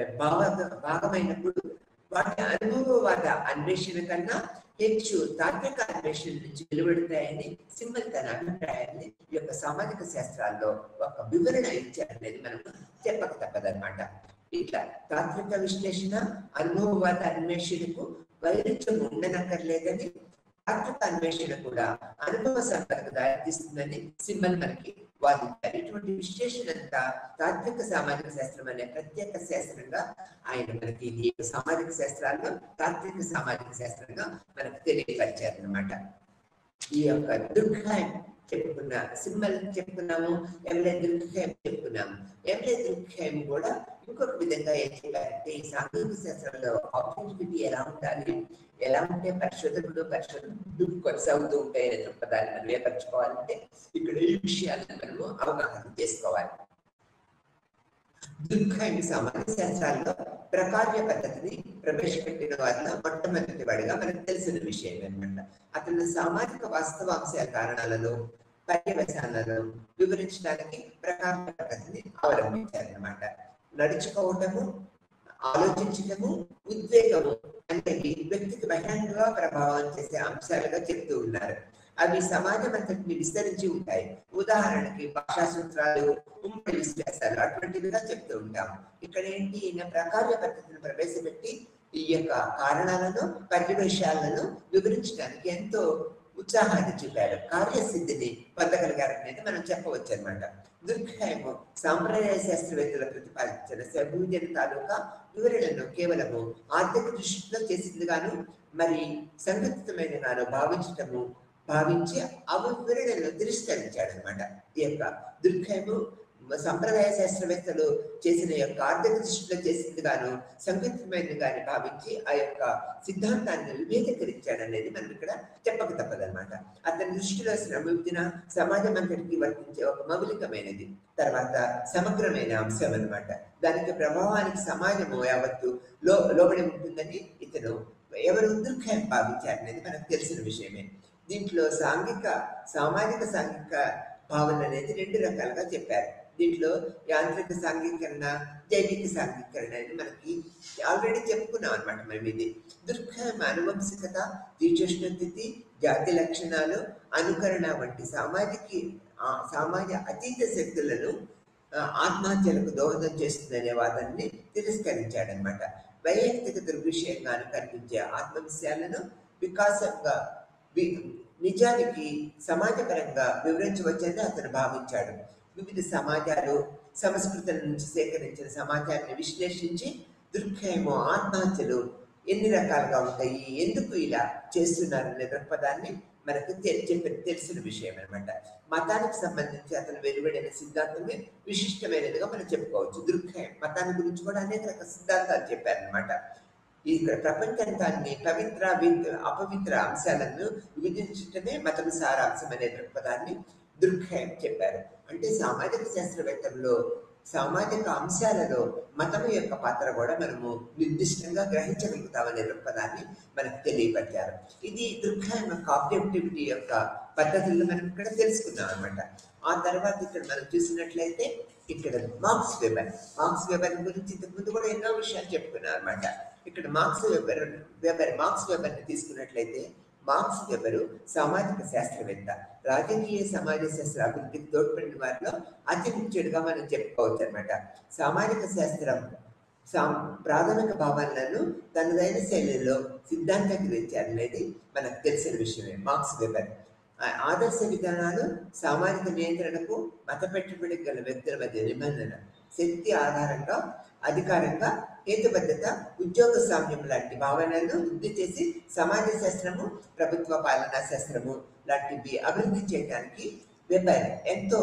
భావ- భాగమైనప్పుడు వాటి అనుభవవాద అన్వేషణ కన్నా హెచ్చు తాత్విక అన్వేషణ నుంచి వెలువడతాయని సింబల్ తన అభిప్రాయాన్ని ఈ యొక్క సామాజిక శాస్త్రాల్లో ఒక వివరణ ఇచ్చారనేది మనం చెప్పక తప్పదన్నమాట ఇట్లా తాత్విక విశ్లేషణ అనుభవవాద అన్వేషణకు వైరుధ్యం ఉండనక్కర్లేదని తాత్విక అన్వేషణ కూడా అనుభవ సంపదకు దారితీస్తుందని సింబల్ మనకి వాదించారు ఇటువంటి విశ్లేషణ అంతా తాత్విక సామాజిక శాస్త్రం అనే ప్రత్యేక శాస్త్రంగా ఆయన మనకి ఈ సామాజిక శాస్త్రాల్లో తాత్విక సామాజిక శాస్త్రంగా మనకు తెలియపరిచారు అనమాట ఈ యొక్క దుర్గాయం చెప్పుకున్న సింబల్ చెప్పుకున్నాము ఎంలే దుర్గాయం చెప్పుకున్నాము ఎంలే దుర్గాయం కూడా ఇంకొక విధంగా ఏం చెప్పారంటే ఈ సాంఘిక శాస్త్రంలో ఆబ్జెక్టివిటీ ఎలా ఉండాలి ఎలా ఉంటే పరిశోధకుడు పరిశోధకుడు కొనసాగుతూ ఉంటాయనే దృక్పథాన్ని మనం ఏర్పరచుకోవాలంటే ఇక్కడ ఈ విషయాలను మనము అవగాహన చేసుకోవాలి దుర్గాయం సామాన్య శాస్త్రాల్లో ప్రకార్య పద్ధతిని ప్రవేశపెట్టిన వారిలో మొట్టమొదటి వాడిగా మనకు తెలిసిన విషయం అనమాట అతను సామాజిక వాస్తవాంశాల కారణాలను పర్యవసానాలను వివరించడానికి ప్రకార్య పద్ధతిని అవలంబించారనమాట నడుచుకోవటము ఆలోచించటము ఉద్వేగము అనేవి వ్యక్తికి బహిరంగంగా ప్రభావం చేసే అంశాలుగా చెప్తూ ఉన్నారు అవి సమాజం అంతటిని విస్తరించి ఉంటాయి ఉదాహరణకి భాషా సూత్రాలు ఉమ్మడి విశ్వాసాలు అటువంటివిగా చెప్తూ ఉంటాం ఇక్కడ ఏంటి ఈయన ప్రకార్య పద్ధతిని ప్రవేశపెట్టి ఈ యొక్క కారణాలను పర్యవేశాలను వివరించడానికి ఎంతో ఉత్సాహాన్ని చూపారు కార్యసిద్ధిని పొందగలిగారు అనేది మనం చెప్పవచ్చు అనమాట దుర్గాయము సాంప్రదాయ శాస్త్రవేత్తల ప్రతిపాదించిన సభూజన తాలూకా వివరణను కేవలము ఆర్థిక దృష్టిలో చేసింది గాను మరి సంఘటితమైన గాను భావించటము భావించి ఆ వివరణను తిరస్కరించాడు అనమాట ఈ యొక్క దుర్గాయము సంప్రదాయ శాస్త్రవేత్తలు చేసిన యొక్క ఆర్థిక దృష్టిలో చేసింది గాను సంగతమైన గాని భావించి ఆ యొక్క సిద్ధాంతాన్ని విభేదీకరించాడు అనేది మనం ఇక్కడ చెప్పక తప్పదన్నమాట అతని దృష్టిలో శ్రమ విధిన సమాజం అంతటికి వర్తించే ఒక మౌలికమైనది తర్వాత సమగ్రమైన అంశం అన్నమాట దానికి ప్రభావానికి సమాజము యావత్తు లో లోబడి ఉంటుందని ఇతను ఎవరు దుర్గాయం భావించారనేది మనకు తెలిసిన విషయమే దీంట్లో సాంఘిక సామాజిక సాంఘిక భావన అనేది రెండు రకాలుగా చెప్పారు దీంట్లో యాంత్రిక సాంఘీకరణ జైవిక సాంఘీకరణ అని మనకి ఆల్రెడీ చెప్పుకున్నాం అనమాట మనం ఇది దుర్గం అనువంశికత తీర్చేష్ణ స్థితి జాతి లక్షణాలు అనుకరణ వంటి సామాజిక ఆ, సమాజ అతీత శక్తులను ఆ, ఆత్మహత్యలకు దోహదం చేస్తుందనే వాదాన్ని తిరస్కరించాడనమాట వైయక్తిక దృగ్విషయంగా కనిపించే ఆత్మవిషయాలను వికాసంగా వి- నిజానికి సమాజపరంగా వివరించవచ్చని అతను భావించాడు వివిధ సమాజాలు సంస్కృతుల నుంచి సేకరించిన సమాచారాన్ని విశ్లేషించి దుర్గేమో ఆత్మహత్యలు ఎన్ని రకాలుగా ఉంటాయి ఎందుకు ఇలా చేస్తున్నారు అనే దృక్పథాన్ని మనకు తె- చెప్పిన తెలిసిన విషయం అనమాట మతానికి సంబంధించి అతను వెలువడిన సిద్ధాంతమే విశిష్టమైనదిగా మనం చెప్పుకోవచ్చు దృక్హయం మతాన్ని గురించి కూడా అనేక రకాల సిద్ధాంతాలు చెప్పారనమాట ఇక్కడ ప్రపంచాన్ని పవిత్ర వి- అపవిత్ర అంశాలను విభజించటమే మతం సారాంశం అనే దృక్పథాన్ని దృక్హయం చెప్పారు అంటే సామాజిక శాస్త్రవేత్తల్లో సామాజిక అంశాలలో మతం యొక్క పాత్ర కూడా మనము నిర్దిష్టంగా గ్రహించగలుగుతామనే దృక్పథాన్ని మనకు తెలియపరిచారు ఇది దృక్హయం యొక్క ఆబ్జెక్టివిటీ యొక్క పద్ధతుల్లో మనం ఇక్కడ తెలుసుకున్నాం అనమాట ఆ తర్వాత ఇక్కడ మనం చూసినట్లయితే ఇక్కడ మార్క్స్ వెబర్ మార్క్స్ వెబర్ గురించి ఇంతకు ముందు కూడా ఎన్నో విషయాలు చెప్పుకున్నాం అనమాట ఇక్కడ మార్క్స్ వెబర్ వెబర్ మార్క్స్ వెబర్ని తీసుకున్నట్లయితే మార్క్స్ వెబరు సామాజిక శాస్త్రవేత్త రాజకీయ సమాజ శాస్త్ర అభివృద్ధికి తోడ్పడిన వారిలో అతి ముఖ్యుడిగా మనం చెప్పుకోవచ్చు అనమాట సామాజిక శాస్త్రం సా ప్రాథమిక భావనలను తనదైన శైలిలో సిద్ధాంతీకరించారనేది మనకు తెలిసిన విషయమే మార్క్స్ వెబర్ ఆ- ఆదర్శ విధానాలు సామాజిక నియంత్రణకు మత పెట్టుబడికి గల వ్యక్తుల మధ్య నిబంధన శక్తి ఆధారంగా అధికారంగా హేతుబద్ధత ఉద్యోగ సామ్యం లాంటి భావనలను వృద్ధి చేసి సమాజ శాస్త్రము ప్రభుత్వ పాలనా శాస్త్రము లాంటివి అభివృద్ధి చేయడానికి వెబర్ ఎంతో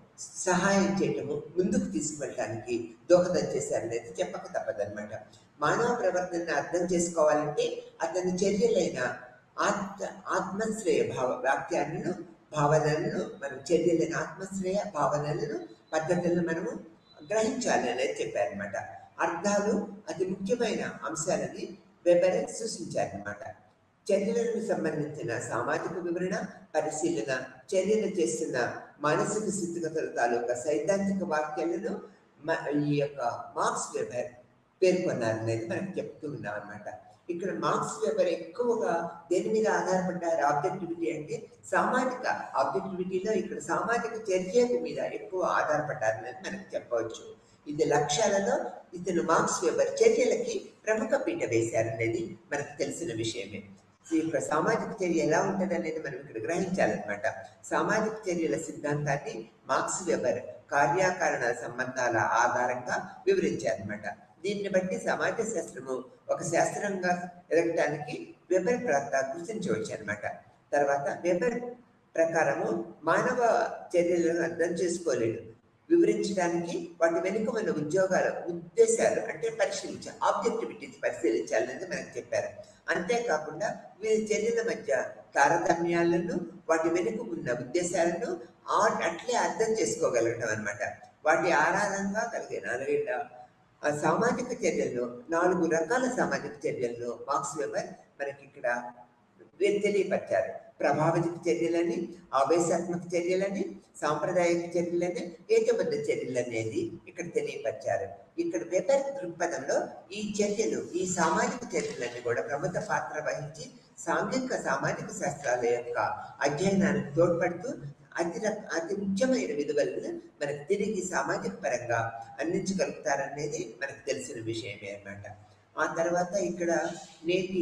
సహాయం చేయటము ముందుకు తీసుకువెళ్ళడానికి దోహదం చేశారనేది చెప్పక తప్పదన్నమాట మానవ ప్రవర్తనను అర్థం చేసుకోవాలంటే అతని చర్యలైన ఆత్మ ఆత్మశ్రేయ భావ వాక్యాలను భావనలను మనం చర్యలైన ఆత్మశ్రేయ భావనలను పద్ధతులను మనము గ్రహించాలి అనేది చెప్పారనమాట అర్థాలు అతి ముఖ్యమైన అంశాలని వెబర్ సూచించారనమాట చర్యలకు సంబంధించిన సామాజిక వివరణ పరిశీలన చర్యలు చేస్తున్న మానసిక స్థితిగతుల తాలూకా సైద్ధాంతిక వాక్యాలను మ- ఈ యొక్క మార్క్స్ వెబర్ పేర్కొన్నారనేది మనకు చెప్తూ ఉన్నాం అనమాట ఇక్కడ మార్క్స్ వెబర్ ఎక్కువగా దేని మీద ఆధారపడ్డారు ఆబ్జెక్టివిటీ అంటే సామాజిక ఆబ్జెక్టివిటీలో ఇక్కడ సామాజిక చర్య మీద ఎక్కువ ఆధారపడ్డారనేది మనకు చెప్పవచ్చు ఇది లక్ష్యాలలో ఇతను మార్క్స్ వెబర్ చర్యలకి ప్రముఖ పీట వేశారనేది మనకు తెలిసిన విషయమే ఈ యొక్క సామాజిక చర్య ఎలా ఉంటుంది అనేది మనం ఇక్కడ గ్రహించాలన్నమాట సామాజిక చర్యల సిద్ధాంతాన్ని మార్క్స్ వెబర్ కార్యాకారణ సంబంధాల ఆధారంగా వివరించారన్నమాట దీన్ని బట్టి సమాజ శాస్త్రము ఒక శాస్త్రంగా ఎదగటానికి వెబర్ ప్రకారం గుర్తించవచ్చు అనమాట తర్వాత వెబర్ ప్రకారము మానవ చర్యలను అర్థం చేసుకోలేడు వివరించడానికి వాటి వెనుక మన ఉద్యోగాల ఉద్దేశాలు అంటే పరిశీలించాలి ఆబ్జెక్టివిటీస్ పరిశీలించాలనేది మనకు చెప్పారు అంతేకాకుండా వీరి చర్యల మధ్య తారతమ్యాలను వాటి వెనుక ఉన్న ఉద్దేశాలను ఆ- అట్లే అర్థం చేసుకోగలగటం అన్నమాట వాటి ఆధారంగా కలిగే నాలుగేళ్ల ఆ సామాజిక చర్యల్లో నాలుగు రకాల సామాజిక చర్యల్లో మార్క్స్ వెబర్ మనకి ఇక్కడ వీరు తెలియపరిచారు ప్రభావిత చర్యలని ఆవేశాత్మక చర్యలని సాంప్రదాయక చర్యలని ఏకబద్ధ చర్యలు అనేది ఇక్కడ తెలియపరిచారు ఇక్కడ వెబర్ దృక్పథంలో ఈ చర్యలు ఈ సామాజిక చర్యలన్నీ కూడా ప్రముఖ పాత్ర వహించి సాంఘిక సామాజిక శాస్త్రాల యొక్క అధ్యయనానికి తోడ్పడుతూ అతి రక- అతి ముఖ్యమైన విలువలను మనకు తిరిగి సామాజిక పరంగా అందించగలుగుతారనేది మనకు తెలిసిన విషయమే అన్నమాట ఆ తర్వాత ఇక్కడ నేటి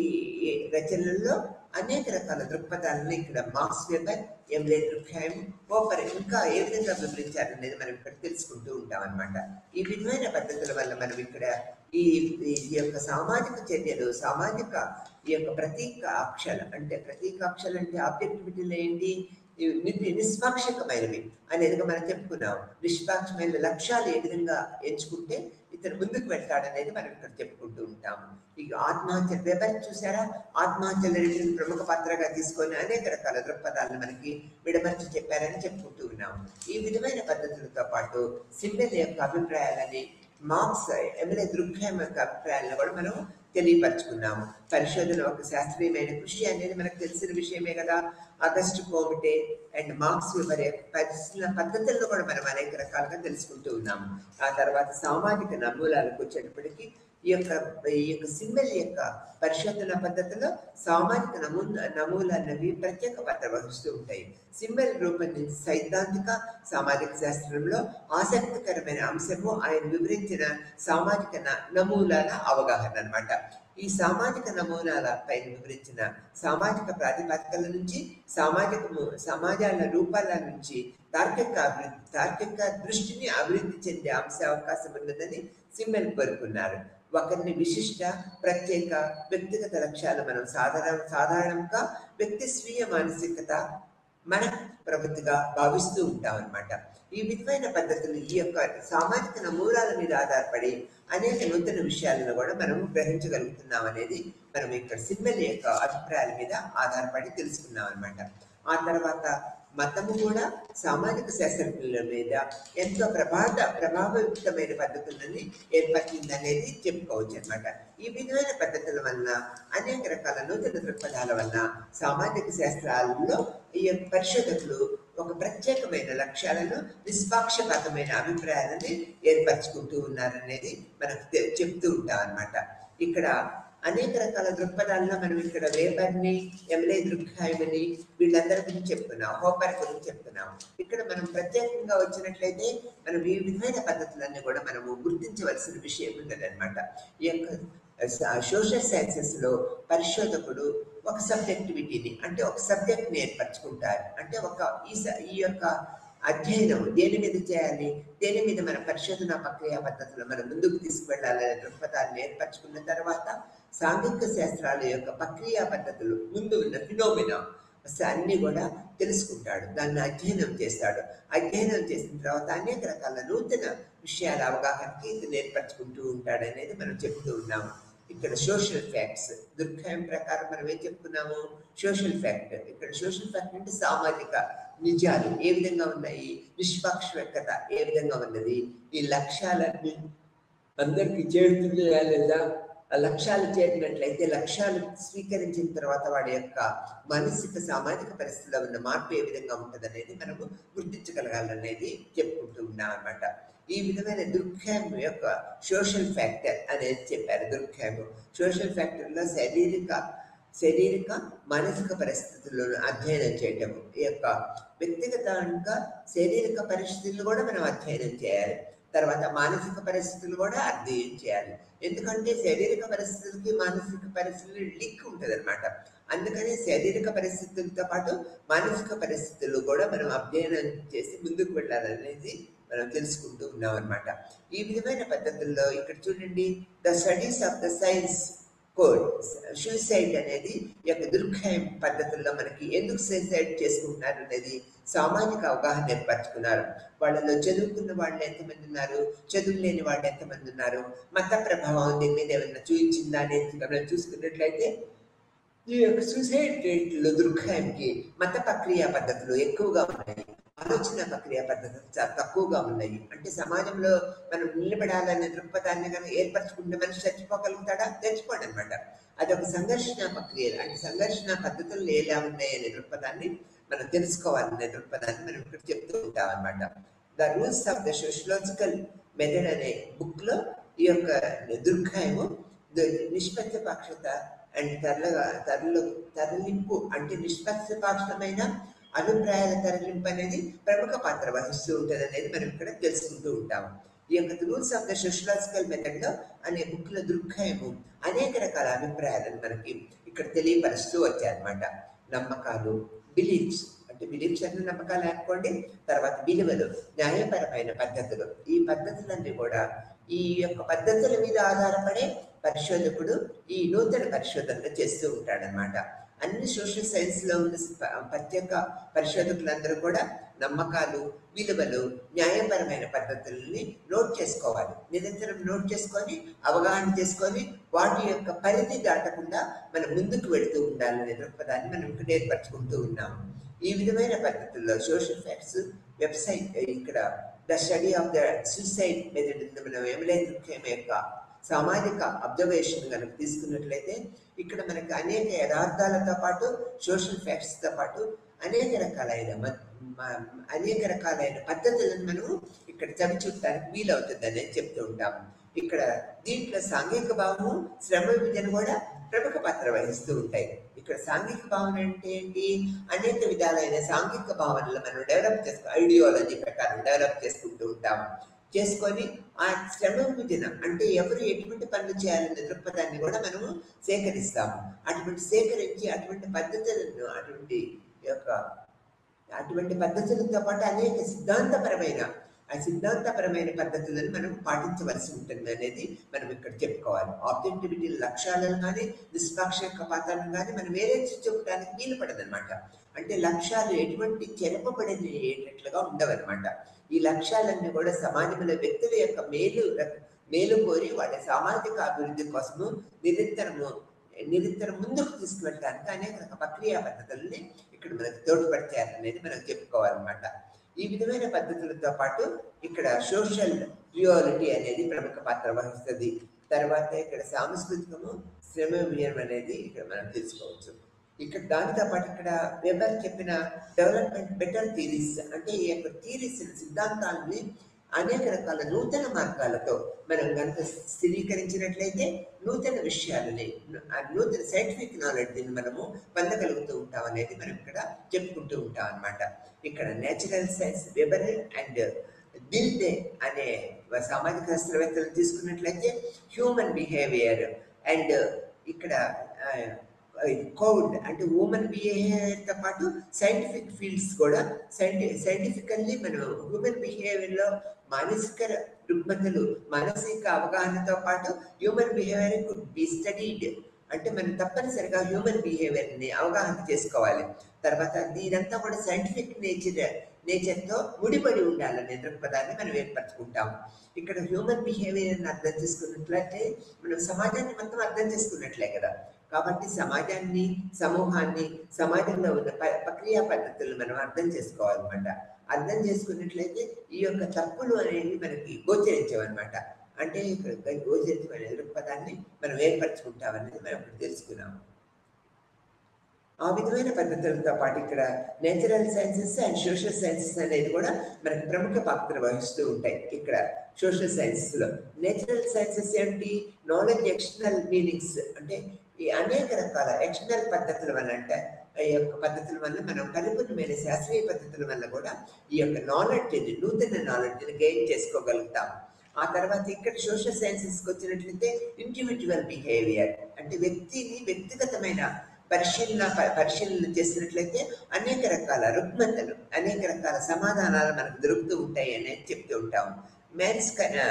రచనల్లో అనేక రకాల దృక్పథాలను ఇక్కడ మార్క్స్ వెబర్ ఎంలే దృక్హాయం పోపర్ ఇంకా ఏ విధంగా వివరించారనేది మనం ఇక్కడ తెలుసుకుంటూ ఉంటాం అన్నమాట ఈ విధమైన పద్ధతుల వల్ల మనం ఇక్కడ ఈ ఈ యొక్క సామాజిక చర్యలు సామాజిక ఈ యొక్క ప్రతీకాక్షలు అంటే ప్రతీకాక్షలు అంటే ఆబ్జెక్టివిటీలు ఏంటి ఇవి ని- నిష్పాక్షికమైనవి అనేది మనం చెప్పుకున్నాం నిష్పాక్షమైన లక్ష్యాలు ఏ విధంగా ఎంచుకుంటే ఇతను ముందుకు వెళ్తాడనేది మనం ఇక్కడ చెప్పుకుంటూ ఉంటాము ఇక ఆత్మహత్య వెబర్ చూసారా ఆత్మహత్యల రెండింటిని ప్రముఖ పాత్రగా తీసుకొని అనేక రకాల దృక్పథాలను మనకి విడమర్చి చెప్పారని చెప్పుకుంటూ ఉన్నాము ఈ విధమైన పద్ధతులతో పాటు సింబెల్ యొక్క అభిప్రాయాలని మార్క్స్ ఎమ్మెల్యే దృగ్భయం యొక్క అభిప్రాయాలను కూడా మనం తెలియపరచుకున్నాము పరిశోధన ఒక శాస్త్రీయమైన కృషి అనేది మనకు తెలిసిన విషయమే కదా Auguste Comte and Marx Weber యొక్క పరిశీలన పద్ధతులను కూడా మనం అనేక రకాలుగా తెలుసుకుంటూ ఉన్నాము ఆ తర్వాత సామాజిక నమూనాలకు వచ్చేటప్పటికి ఈ యొక్క ఈ యొక్క సింబల్ యొక్క పరిశోధన పద్ధతిలో సామాజిక నమూ నమూనాలవి ప్రత్యేక పాత్ర వహిస్తూ ఉంటాయి సింబల్ రూపొందించి సైద్ధాంతిక సామాజిక శాస్త్రంలో ఆసక్తికరమైన అంశము ఆయన వివరించిన సామాజిక న- నమూనాల అవగాహన అన్నమాట ఈ సామాజిక నమూనాల పైన వివరించిన సామాజిక ప్రాతిపదికల నుంచి సామాజిక ము- సమాజాల రూపాల నుంచి తార్కిక అభివృద్ధి తార్కిక దృష్టిని అభివృద్ధి చెందే అంశ అవకాశం ఉన్నదని సిమ్మెల్ కోరుకున్నారు ఒకరిని విశిష్ట ప్రత్యేక వ్యక్తిగత లక్ష్యాలు మనం సాధారణ సాధారణంగా వ్యక్తి స్వీయ మానసికత మన ప్రవృత్తిగా భావిస్తూ ఉంటాం అన్నమాట ఈ విధమైన పద్ధతులు ఈ యొక్క సామాజిక నమూనాల మీద ఆధారపడి అనేక నూతన విషయాలను కూడా మనం గ్రహించగలుగుతున్నాం అనేది మనం ఇక్కడ సినిమాల యొక్క అభిప్రాయాల మీద ఆధారపడి తెలుసుకున్నాం అనమాట ఆ తర్వాత మతము కూడా సామాజిక శాస్త్రజ్ఞుల మీద ఎంతో ప్రభాత ప్రభావయుక్తమైన పద్ధతులని ఏర్పరిచిందనేది చెప్పుకోవచ్చు అనమాట ఈ విధమైన పద్ధతుల వలన అనేక రకాల నూతన దృక్పథాల వలన సామాజిక శాస్త్రాలలో ఈ యొక్క పరిశోధకులు ఒక ప్రత్యేకమైన లక్ష్యాలను నిష్పాక్షపాతమైన అభిప్రాయాలని ఏర్పరచుకుంటూ ఉన్నారనేది మనకు తె- చెప్తూ ఉంటాం అన్నమాట ఇక్కడ అనేక రకాల దృక్పథాల్లో మనం ఇక్కడ వేబర్ని ఎమ్లే దృక్హాయమని వీళ్ళందరి గురించి చెప్తున్నాం హోపర్ గురించి చెప్తున్నాం ఇక్కడ మనం ప్రత్యేకంగా వచ్చినట్లయితే మనం ఈ విధమైన పద్ధతులన్నీ కూడా మనము గుర్తించవలసిన విషయం ఉంటుందన్నమాట ఈ యొక్క సోషల్ సైన్సెస్ లో పరిశోధకుడు ఒక సబ్జెక్టివిటీని అంటే ఒక సబ్జెక్ట్ ని ఏర్పరచుకుంటారు అంటే ఒక ఈ స- ఈ యొక్క అధ్యయనం దేని మీద చేయాలి దేని మీద మన పరిశోధన ప్రక్రియ పద్ధతులు మనం ముందుకు తీసుకువెళ్ళాలనే దృక్పథాన్ని ఏర్పరచుకున్న తర్వాత సాంఘిక శాస్త్రాల యొక్క ప్రక్రియ పద్ధతులు ముందు ఉన్న ఫినోమినా అన్ని కూడా తెలుసుకుంటాడు దాన్ని అధ్యయనం చేస్తాడు అధ్యయనం చేసిన తర్వాత అనేక రకాల నూతన విషయాల అవగాహనకి ఇది ఏర్పరచుకుంటూ ఉంటాడు అనేది మనం చెప్తూ ఉన్నాము ఇక్కడ సోషల్ ఫ్యాక్ట్స్ దుర్గాయం ప్రకారం మనం ఏం చెప్తున్నాము సోషల్ ఫ్యాక్ట్ ఇక్కడ సోషల్ ఫ్యాక్ట్ అంటే సామాజిక నిజాలు ఏ విధంగా ఉన్నాయి నిష్పక్షత ఏ విధంగా ఉన్నది ఈ లక్ష్యాలన్నీ అందరికి చేరుతున్నాయా లేదా ఆ లక్ష్యాలు చేరినట్లయితే లక్ష్యాలు స్వీకరించిన తర్వాత వాడి యొక్క మానసిక సామాజిక పరిస్థితిలో ఉన్న మార్పు ఏ విధంగా ఉంటుంది అనేది మనము గుర్తించగలగాలనేది చెప్పుకుంటూ ఉన్నాం అన్నమాట ఈ విధమైన దుర్ఖ్యాయం యొక్క సోషల్ ఫ్యాక్టర్ అనేది చెప్పారు దుర్ఖ్యాయం సోషల్ ఫ్యాక్టర్లో శారీరక శారీరక మానసిక పరిస్థితులను అధ్యయనం చేయటం ఈ యొక్క వ్యక్తిగతంగా శారీరక పరిస్థితులు కూడా మనం అధ్యయనం చేయాలి తర్వాత మానసిక పరిస్థితులు కూడా అధ్యయనం చేయాలి ఎందుకంటే శారీరక పరిస్థితులకి మానసిక పరిస్థితులు లింక్ ఉంటుంది అనమాట అందుకని శారీరక పరిస్థితులతో పాటు మానసిక పరిస్థితులు కూడా మనం అధ్యయనం చేసి ముందుకు వెళ్ళాలనేది మనం తెలుసుకుంటూ ఉన్నాం అనమాట ఈ విధమైన పద్ధతుల్లో ఇక్కడ చూడండి the studies of the science code suicide అనేది ఈ యొక్క దుర్గాయం పద్ధతుల్లో మనకి ఎందుకు సూసైడ్ చేసుకుంటున్నారు అనేది సామాజిక అవగాహన ఏర్పరచుకున్నారు వాళ్ళలో చదువుకున్న వాళ్ళు ఎంతమంది ఉన్నారు చదువు లేని వాళ్ళు ఎంతమంది ఉన్నారు మత ప్రభావం దీని మీద ఏమైనా చూపించిందా అనేది మనం చూసుకున్నట్లయితే ఈ యొక్క సూసైడ్ రేట్లో దుర్గాయంకి మత ప్రక్రియ పద్ధతులు ఎక్కువగా ఉన్నాయి ఆలోచన ప్రక్రియ పద్ధతులు చాలా తక్కువగా ఉన్నాయి అంటే సమాజంలో మనం నిలబడాలనే దృక్పథాన్ని కనుక ఏర్పరచుకుంటే మనిషి చచ్చిపోగలుగుతాడా చచ్చిపోడు అనమాట అదొక సంఘర్షణ ప్రక్రియ అంటే సంఘర్షణ పద్ధతులు ఎలా ఉన్నాయి అనే దృక్పథాన్ని మనం తెలుసుకోవాలనే దృక్పథాన్ని మనం ఇక్కడ చెప్తూ ఉంటాం అనమాట the rules of the sociological method అనే బుక్ లో ఈ యొక్క దుర్గాయము నిష్పక్షపాక్షత అండ్ తరల తరలు తరలింపు అంటే నిష్పక్షపాక్షమైన అభిప్రాయాల తరలింపు అనేది ప్రముఖ పాత్ర వహిస్తూ ఉంటుంది అనేది మనం ఇక్కడ తెలుసుకుంటూ ఉంటాము ఈ యొక్క rules of the sociological method లో అనే బుక్ లో దుర్గాయము అనేక రకాల అభిప్రాయాలను మనకి ఇక్కడ తెలియపరుస్తూ వచ్చాయన్నమాట నమ్మకాలు బిలీఫ్స్ అంటే బిలీఫ్స్ అంటే నమ్మకాలు అనుకోండి తర్వాత విలువలు న్యాయపరమైన పద్ధతులు ఈ పద్ధతులన్నీ కూడా ఈ యొక్క పద్ధతుల మీద ఆధారపడే పరిశోధకుడు ఈ నూతన పరిశోధనలు చేస్తూ ఉంటాడనమాట అన్ని సోషల్ సైన్స్ లో ఉన్న ప- ప్రత్యేక పరిశోధకులందరూ కూడా నమ్మకాలు విలువలు న్యాయపరమైన పద్ధతుల్ని నోట్ చేసుకోవాలి నిరంతరం నోట్ చేసుకొని అవగాహన చేసుకొని వాటి యొక్క పరిధి దాటకుండా మనం ముందుకు వెళుతూ ఉండాలనే దృక్పథాన్ని మనం ఇక్కడ ఏర్పరచుకుంటూ ఉన్నాము ఈ విధమైన పద్ధతుల్లో సోషల్ ఫ్యాక్ట్స్ వెబ్సైట్ ఇక్కడ the study of the suicide method మనం ఎమ్లైన్ దుఃఖం యొక్క సామాజిక అబ్జర్వేషన్ కనుక తీసుకున్నట్లయితే ఇక్కడ మనకి అనేక యథార్థాలతో పాటు సోషల్ ఫ్యాక్ట్స్తో పాటు అనేక రకాలైన మ- మ- అనేక రకాలైన పద్ధతులను మనం ఇక్కడ చవి చూడటానికి వీలవుతుంది అనేది చెప్తూ ఉంటాము ఇక్కడ దీంట్లో సాంఘిక భావము శ్రమ విభజన కూడా ప్రముఖ పాత్ర వహిస్తూ ఉంటాయి ఇక్కడ సాంఘిక భావన అంటే ఏంటి అనేక విధాలైన సాంఘిక భావనలు మనం డెవలప్ చేసుకో ఐడియాలజీ ప్రకారం డెవలప్ చేసుకుంటూ ఉంటాము చేసుకొని ఆ శ్రమ విభజన అంటే ఎవరు ఎటువంటి పనులు చేయాలనే దృక్పథాన్ని కూడా మనము సేకరిస్తాము అటువంటి సేకరించి అటువంటి పద్ధతులను అటువంటి యొక్క అటువంటి పద్ధతులతో పాటు అనేక సిద్ధాంతపరమైన ఆ సిద్ధాంతపరమైన పద్ధతులను మనం పాటించవలసి ఉంటుంది అనేది మనం ఇక్కడ చెప్పుకోవాలి ఆబ్జెక్టివిటీ లక్ష్యాలను కానీ నిష్పాక్షపాతాలను కానీ మనం వేరే చెప్పడానికి వీలు పడదనమాట అంటే లక్ష్యాలు ఎటువంటి చెరపబడినట్లుగా ఉండవన్నమాట ఈ లక్ష్యాలన్నీ కూడా సమాజంలో వ్యక్తుల యొక్క మేలు మేలు కోరి వాళ్ళ సామాజిక అభివృద్ధి కోసము నిరంతరము నిరంతరం ముందుకు తీసుకువెళ్ళడానికి అనేక రక ప్రక్రియ పద్ధతుల్ని ఇక్కడ మనకు తోడ్పడతారనేది మనం చెప్పుకోవాలన్నమాట ఈ విధమైన పద్ధతులతో పాటు ఇక్కడ సోషల్ రియాలిటీ అనేది ప్రముఖ పాత్ర వహిస్తుంది తర్వాత ఇక్కడ సాంస్కృతికము శ్రమ వ్యయం అనేది ఇక్కడ మనం తెలుసుకోవచ్చు ఇక్కడ దానితో పాటు ఇక్కడ వెబర్ చెప్పిన డెవలప్మెంట్ బెటర్ థీరీస్ అంటే ఈ యొక్క థీరీస్ సిద్ధాంతాలని అనేక రకాల నూతన మార్గాలతో మనం కనుక స్థిరీకరించినట్లయితే నూతన విషయాలని ఆ నూతన సైంటిఫిక్ నాలెడ్జ్ని మనము పొందగలుగుతూ ఉంటాం అనేది మనం ఇక్కడ చెప్పుకుంటూ ఉంటాం అన్నమాట ఇక్కడ natural science Weber and Dilthey అనే సామాజిక శాస్త్రవేత్తలు తీసుకున్నట్లయితే హ్యూమన్ బిహేవియర్ అండ్ ఇక్కడ కోడ్ అంటే హ్యూమన్ బిహేవియర్తో పాటు సైంటిఫిక్ ఫీల్డ్స్ కూడా సైంటి సైంటిఫికల్లీ మనం హ్యూమన్ బిహేవియర్లో మానసిక రుగ్మతలు మానసిక అవగాహనతో పాటు human behaviour could be studied అంటే మనం తప్పనిసరిగా హ్యూమన్ బిహేవియర్ని అవగాహన చేసుకోవాలి తర్వాత దీనంతా కూడా సైంటిఫిక్ నేచర్ నేచర్తో ముడిపడి ఉండాలనే దృక్పథాన్ని మనం ఏర్పరచుకుంటాం ఇక్కడ హ్యూమన్ బిహేవియర్ని అర్థం చేసుకున్నట్లయితే మనం సమాజాన్ని మొత్తం అర్థం చేసుకున్నట్లే కదా కాబట్టి సమాజాన్ని సమూహాన్ని సమాజంలో ఉన్న ప్రక్రియ పద్ధతులు మనం అర్థం చేసుకోవాలన్నమాట అర్థం చేసుకున్నట్లయితే ఈ యొక్క తప్పులు అనేవి మనకి గోచరించవన్నమాట అంటే ఇక్కడ గోచరించమనే దృక్పథాన్ని మనం ఏర్పరచుకుంటామనేది మనం ఇప్పుడు తెలుసుకున్నాము ఆ విధమైన పద్ధతులతో పాటు ఇక్కడ natural sciences and social sciences అనేది కూడా మనకు ప్రముఖ పాత్ర వహిస్తూ ఉంటాయి ఇక్కడ సోషల్ సైన్సెస్లో నేచురల్ సైన్సెస్ ఏంటి నాలెడ్జ్ ఎక్స్టర్నల్ మీనింగ్స్ అంటే ఈ అనేక రకాల ఎక్స్టర్నల్ పద్ధతుల వల్ల అంటే ఈ యొక్క పద్ధతుల వల్ల మనం పరిపూర్ణమైన శాస్త్రీయ పద్ధతుల వల్ల కూడా ఈ యొక్క నాలెడ్జ్ని నూతన నాలెడ్జ్ని గెయిన్ చేసుకోగలుగుతాం ఆ తర్వాత ఇక్కడ సోషల్ సైన్సెస్కి వచ్చినట్లయితే ఇండివిజువల్ బిహేవియర్ అంటే వ్యక్తిని వ్యక్తిగతమైన పరిశీలన పరిశీలన చేసినట్లయితే అనేక రకాల రుగ్మతలు అనేక రకాల సమాధానాలు మనకు దొరుకుతూ ఉంటాయి అనేది చెప్తూ ఉంటాము మ్యాన్స్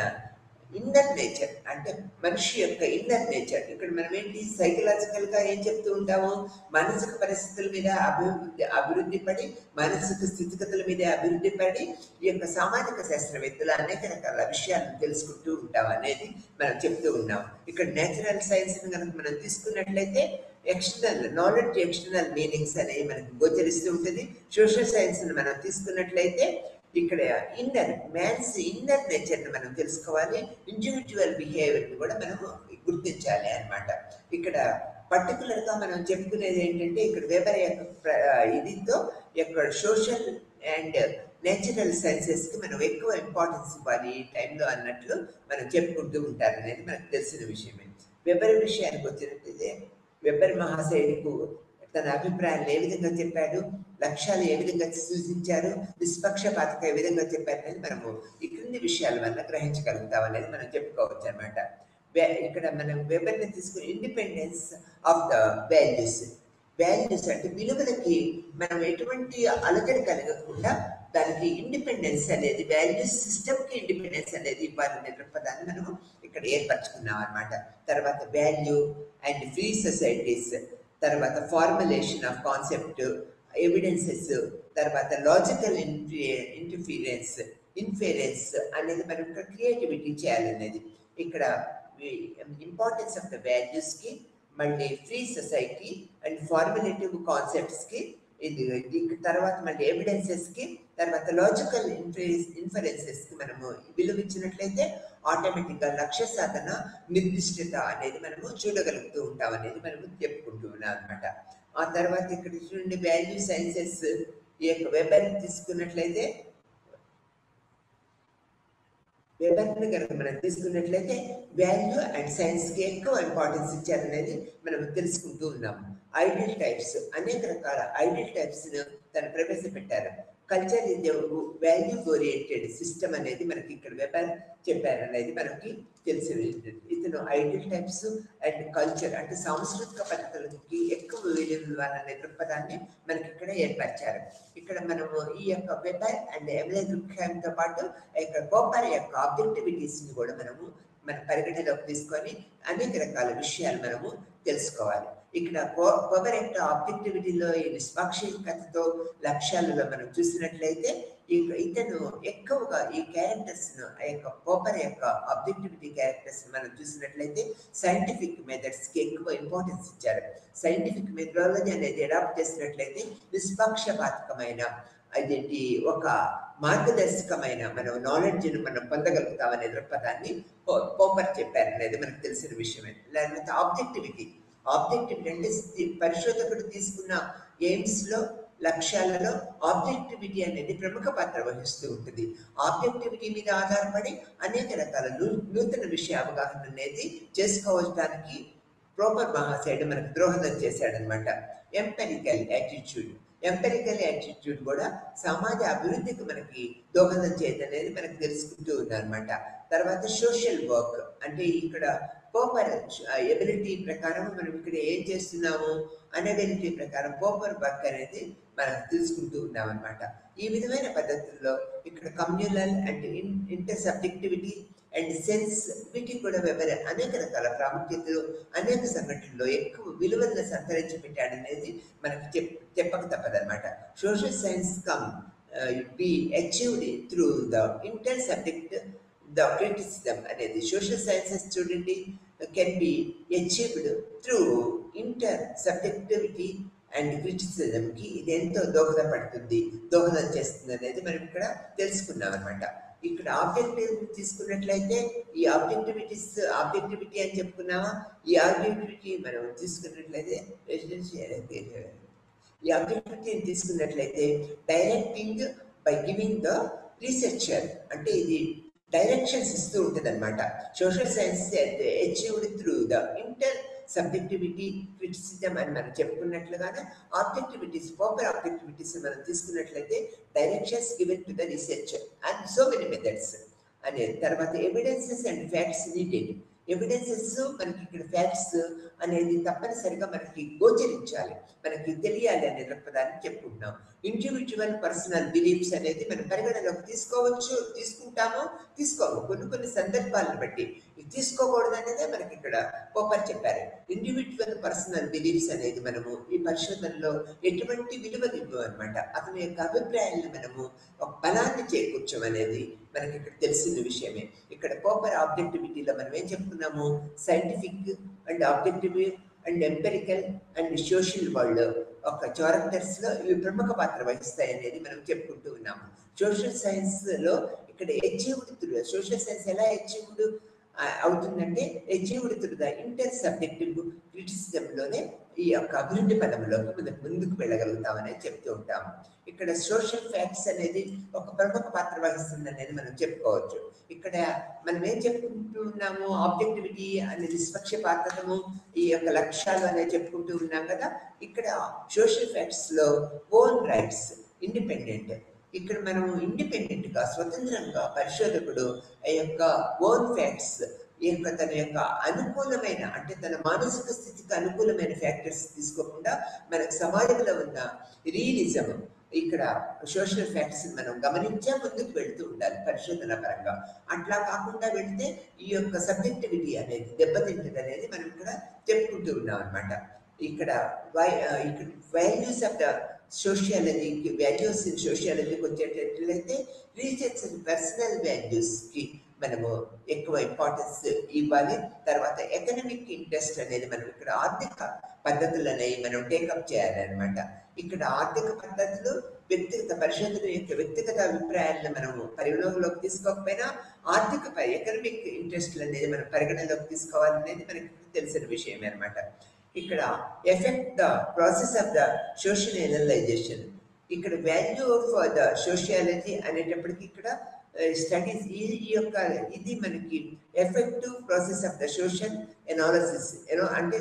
ఇన్నర్ నేచర్ అంటే మనిషి యొక్క ఇన్నర్ నేచర్ ఇక్కడ మనం ఏంటి సైకలాజికల్ గా ఏం చెప్తూ ఉంటాము మానసిక పరిస్థితుల మీద అభివృద్ధి అభివృద్ధి పడి మానసిక స్థితిగతుల మీద అభివృద్ధి పడి ఈ యొక్క సామాజిక శాస్త్రవేత్తలు అనేక రకాల విషయాలను తెలుసుకుంటూ ఉంటాం అనేది మనం చెప్తూ ఉన్నాం ఇక్కడ నేచురల్ సైన్స్ కనుక మనం తీసుకున్నట్లయితే ఎక్స్టర్నల్ నాలెడ్జ్ ఎక్స్టర్నల్ మీనింగ్స్ అనేవి మనకి గోచరిస్తూ ఉంటుంది సోషల్ సైన్స్ మనం తీసుకున్నట్లయితే ఇక్కడ ఇన్నర్ మ్యాన్స్ ఇన్నర్ నేచర్ని మనం తెలుసుకోవాలి ఇండివిజువల్ బిహేవియర్ని కూడా మనము గుర్తించాలి అనమాట ఇక్కడ పర్టికులర్గా మనం చెప్పుకునేది ఏంటంటే ఇక్కడ వెబర్ యొక్క ఇదితో ఇక్కడ సోషల్ అండ్ నేచురల్ సైన్సెస్కి మనం ఎక్కువ ఇంపార్టెన్స్ ఇవ్వాలి ఈ టైంలో అన్నట్లు మనం చెప్పుకుంటూ ఉంటారు అనేది మనకు తెలిసిన విషయమే వెబర్ విషయానికి వచ్చినట్టయితే వెబర్ మహాశయుడికు తన అభిప్రాయాలు ఏ విధంగా చెప్పాడు లక్ష్యాలు ఏ విధంగా సూచించారు నిష్పక్షపాతక ఏ విధంగా చెప్పారు అనేది మనము ఈ క్రింది విషయాల వల్ల గ్రహించగలుగుతాం అనేది మనం చెప్పుకోవచ్చు అనమాట ఇక్కడ మనం వెబర్ని తీసుకుని independence of the values values అంటే విలువలకి మనం ఎటువంటి అలజడి కలగకుండా దానికి ఇండిపెండెన్స్ అనేది వాల్యూస్ సిస్టమ్కి ఇండిపెండెన్స్ అనేది ఇవ్వాలనే దృక్పథాన్ని మనము ఇక్కడ ఏర్పరచుకున్నాం అనమాట తర్వాత వాల్యూ అండ్ ఫ్రీ సొసైటీస్ తర్వాత ఫార్ములేషన్ ఆఫ్ కాన్సెప్ట్ ఎవిడెన్సెస్ తర్వాత లాజికల్ ఇంటర్ఫీరెన్స్ ఇన్ఫేరెన్స్ అనేది మనం ఇక్కడ క్రియేటివిటీ చేయాలనేది ఇక్కడ ఇంపార్టెన్స్ ఆఫ్ ద వాల్యూస్కి మళ్ళీ ఫ్రీ సొసైటీ అండ్ ఫార్ములేటివ్ కాన్సెప్ట్స్కి ఇది దీనికి తర్వాత మళ్ళీ ఎవిడెన్సెస్కి తర్వాత లాజికల్ ఇన్ఫరెన్స్ ఇన్ఫరెన్సెస్కి మనము విలువ ఇచ్చినట్లయితే ఆటోమేటిక్గా లక్ష్య సాధన నిర్దిష్టత అనేది మనము చూడగలుగుతూ ఉంటాం అనేది మనము చెప్పుకుంటూ ఉన్నాం అనమాట ఆ తర్వాత ఇక్కడ చూడండి వాల్యూ సైన్సెస్ ఈ యొక్క వెబర్ తీసుకున్నట్లయితే వెబర్ని కనుక మనం తీసుకున్నట్లయితే వాల్యూ అండ్ సైన్స్కి ఎక్కువ ఇంపార్టెన్స్ ఇచ్చారనేది మనం తెలుసుకుంటూ ఉన్నాము ఐడియల్ టైప్స్ అనేక రకాల ఐడియల్ టైప్స్ తను ప్రవేశపెట్టారు కల్చర్ ఇది వాల్యూ ఓరియంటెడ్ సిస్టమ్ అనేది మనకి ఇక్కడ వెబర్ చెప్పారు అనేది మనకి తెలిసింది ఇతను ఐడియల్ టైప్స్ అండ్ కల్చర్ అంటే సాంస్కృతిక పద్ధతులకి ఎక్కువ విలువ ఇవ్వాలనే దృక్పథాన్ని మనకి ఇక్కడ ఏర్పరిచారు ఇక్కడ మనము ఈ యొక్క వెబర్ అండ్ ఎమ్మెల్యే దృక్పథంతో పాటు ఇక్కడ కోపర్ యొక్క ఆబ్జెక్టివిటీస్ ని కూడా మనము మన పరిగణలోకి తీసుకొని అనేక రకాల విషయాలు మనము తెలుసుకోవాలి ఇక్కడ కొబర్ యొక్క ఆబ్జెక్టివిటీలో ఈ నిష్పాక్షికతతో లక్ష్యాలలో మనం చూసినట్లయితే ఇతను ఎక్కువగా ఈ క్యారెక్టర్స్ ను ఆ యొక్క పోపర్ యొక్క ఆబ్జెక్టివిటీ క్యారెక్టర్స్ మనం చూసినట్లయితే సైంటిఫిక్ మెథడ్స్ కి ఎక్కువ ఇంపార్టెన్స్ ఇచ్చారు సైంటిఫిక్ మెథడాలజీ అనేది అడాప్ట్ చేసినట్లయితే నిష్పక్షపాతకమైన అదేంటి ఒక మార్గదర్శకమైన మనం నాలెడ్జ్ ను మనం పొందగలుగుతామనే దృక్పథాన్ని పోపర్ చెప్పారు అనేది మనకు తెలిసిన విషయమే లేకపోతే ఆబ్జెక్టివిటీ ఆబ్జెక్టివిటీ అంటే పరిశోధకుడు తీసుకున్న ఎయిమ్స్ లో లక్ష్యాలలో ఆబ్జెక్టివిటీ అనేది ప్రముఖ పాత్ర వహిస్తూ ఉంటుంది ఆబ్జెక్టివిటీ మీద ఆధారపడి అనేక రకాల నూతన విషయ అవగాహన అనేది చేసుకోవడానికి ప్రోపర్ మహాశయుడు మనకు ద్రోహదం చేశాడనమాట ఎంపెరికల్ యాటిట్యూడ్ ఎంపెరికల్ యాటిట్యూడ్ కూడా సమాజ అభివృద్ధికి మనకి దోహదం చేయదనేది మనకు తెలుసుకుంటూ ఉందన్నమాట తర్వాత సోషల్ వర్క్ అంటే ఇక్కడ పోపర్ ఎబిలిటీ ప్రకారం మనం ఇక్కడ ఏం చేస్తున్నాము అనబిలిటీ ప్రకారం పోపర్ వర్క్ అనేది మనం తెలుసుకుంటూ ఉన్నాం అనమాట ఈ విధమైన పద్ధతుల్లో ఇక్కడ communal and intersubjectivity and sense వీటికి కూడా వెబర్ అనేక రకాల ప్రాముఖ్యతలు అనేక సంఘటనల్లో ఎక్కువ విలువలను సంతరించి పెట్టాడనేది మనకి చెప్ చెప్పక తప్పదన్నమాట social science come be achieved through the inter subject the criticism అనేది సోషల్ సైన్సెస్ చూడండి can be achieved through intersubjectivity and క్రిటిసిజంకి ఇది ఎంతో దోహదపడుతుంది దోహదం చేస్తుంది అనేది మనం ఇక్కడ తెలుసుకున్నాం అనమాట ఇక్కడ ఆబ్జెక్టివ్ తీసుకున్నట్లయితే ఈ ఆబ్జెక్టివిటీస్ ఆబ్జెక్టివిటీ అని చెప్పుకున్నామా ఈ ఆబ్జెక్టివిటీ మనం తీసుకున్నట్లయితే ఈ ఆబ్జెక్టివిటీని తీసుకున్నట్లయితే directing by giving the researcher అంటే ఇది డైరెక్షన్స్ ఇస్తూ ఉంటుంది అనమాట social science achieved through the intersubjectivity criticism అని మనం చెప్పుకున్నట్లుగానే ఆబ్జెక్టివిటీస్ ప్రాపర్ ఆబ్జెక్టివిటీస్ మనం తీసుకున్నట్లయితే directions given to the research and so many methods అనేది తర్వాత evidences and facts needed evidences మనకి ఇక్కడ ఫ్యాక్ట్స్ అనేది తప్పనిసరిగా మనకి గోచరించాలి మనకి తెలియాలి అనే దృక్పథాన్ని చెప్పుకుంటున్నాం ఇండివిజువల్ పర్సనల్ బిలీఫ్స్ అనేది మనం పరిగణలోకి తీసుకోవచ్చు తీసుకుంటాము తీసుకోము కొన్ని కొన్ని సందర్భాలను బట్టి తీసుకోకూడదు అనేదే మనకి ఇక్కడ పోపర్ చెప్పారు ఇండివిజువల్ పర్సనల్ బిలీఫ్స్ అనేది మనము ఈ పరిశోధనలో ఎటువంటి విలువలు ఇవ్వవు అనమాట అతని యొక్క అభిప్రాయాలను మనము ఒక బలాన్ని చేకూర్చమనేది మనకి ఇక్కడ తెలిసిన విషయమే ఇక్కడ పోపర్ ఆబ్జెక్టివిటీలో మనం ఏం చెప్తున్నాము scientific and objective and empirical and social world ఒక చారక్టర్స్ లో ఇవి ప్రముఖ పాత్ర వహిస్తాయి అనేది మనం చెప్పుకుంటూ ఉన్నాము సోషల్ సైన్స్ లో ఇక్కడ అచీవ్డ్ త్రూ సోషల్ సైన్స్ ఎలా అచీవ్డ్ అవుతుందంటే achieved through the intersubjective క్రిటిసిజంలోనే ఈ యొక్క అభివృద్ధి పదంలోకి మనం ముందుకు వెళ్ళగలుగుతామని చెప్తూ ఉంటాము ఇక్కడ సోషల్ ఫ్యాక్ట్స్ అనేది ఒక ప్రముఖ పాత్ర వహిస్తుంది అనేది మనం చెప్పుకోవచ్చు ఇక్కడ మనం ఏం చెప్పుకుంటున్నాము ఆబ్జెక్టివిటీ అనే నిష్పక్షపాతము ఈ యొక్క లక్ష్యాలు అనేది చెప్పుకుంటూ ఉన్నాం కదా ఇక్కడ సోషల్ ఫ్యాక్ట్స్ లో ఓన్ రైట్స్ ఇండిపెండెంట్ ఇక్కడ మనం ఇండిపెండెంట్ గా స్వతంత్రంగా పరిశోధకుడు ఆ యొక్క ఓన్ ఫ్యాక్ట్స్ ఈ యొక్క తన యొక్క అనుకూలమైన అంటే తన మానసిక స్థితికి అనుకూలమైన ఫ్యాక్టర్స్ తీసుకోకుండా మనకు సమాజంలో ఉన్న రియలిజం ఇక్కడ సోషల్ ఫ్యాక్ట్స్ మనం గమనించే ముందుకు వెళుతూ ఉండాలి పరిశోధన పరంగా అట్లా కాకుండా వెళితే ఈ యొక్క సబ్జెక్టివిటీ అనేది దెబ్బతింటుంది అనేది మనం ఇక్కడ చెప్పుకుంటూ ఉన్నాం అనమాట ఇక్కడ వై ఇక్కడ వాల్యూస్ ఆఫ్ ద సోషియాలజీకి వాల్యూస్ ఇన్ సోషియాలజీకి వచ్చేటట్లయితే రీసెర్చ్ పర్సనల్ వాల్యూస్కి మనము ఎక్కువ ఇంపార్టెన్స్ ఇవ్వాలి తర్వాత ఎకనమిక్ ఇంట్రెస్ట్ అనేది మనం ఇక్కడ ఆర్థిక పద్ధతులు అనేవి మనం టేకప్ చేయాలన్నమాట ఇక్కడ ఆర్థిక పద్ధతులు వ్యక్తిగత పరిశోధన యొక్క వ్యక్తిగత అభిప్రాయాలను మనము పరిగణలోకి తీసుకోకపోయినా ఆర్థిక ఎకనమిక్ ఇంట్రెస్ట్లు అనేది మనం పరిగణలోకి తీసుకోవాలనేది మనకి తెలిసిన విషయమే అనమాట ఇక్కడ effect the process of the social analysation ఇక్కడ వాల్యూ ఆఫ్ ద సోషియాలజీ అనేటప్పటికి ఇక్కడ స్టడీస్ ఈ యొక్క ఇది మనకి effective process of the social analysis ఏనో అంటే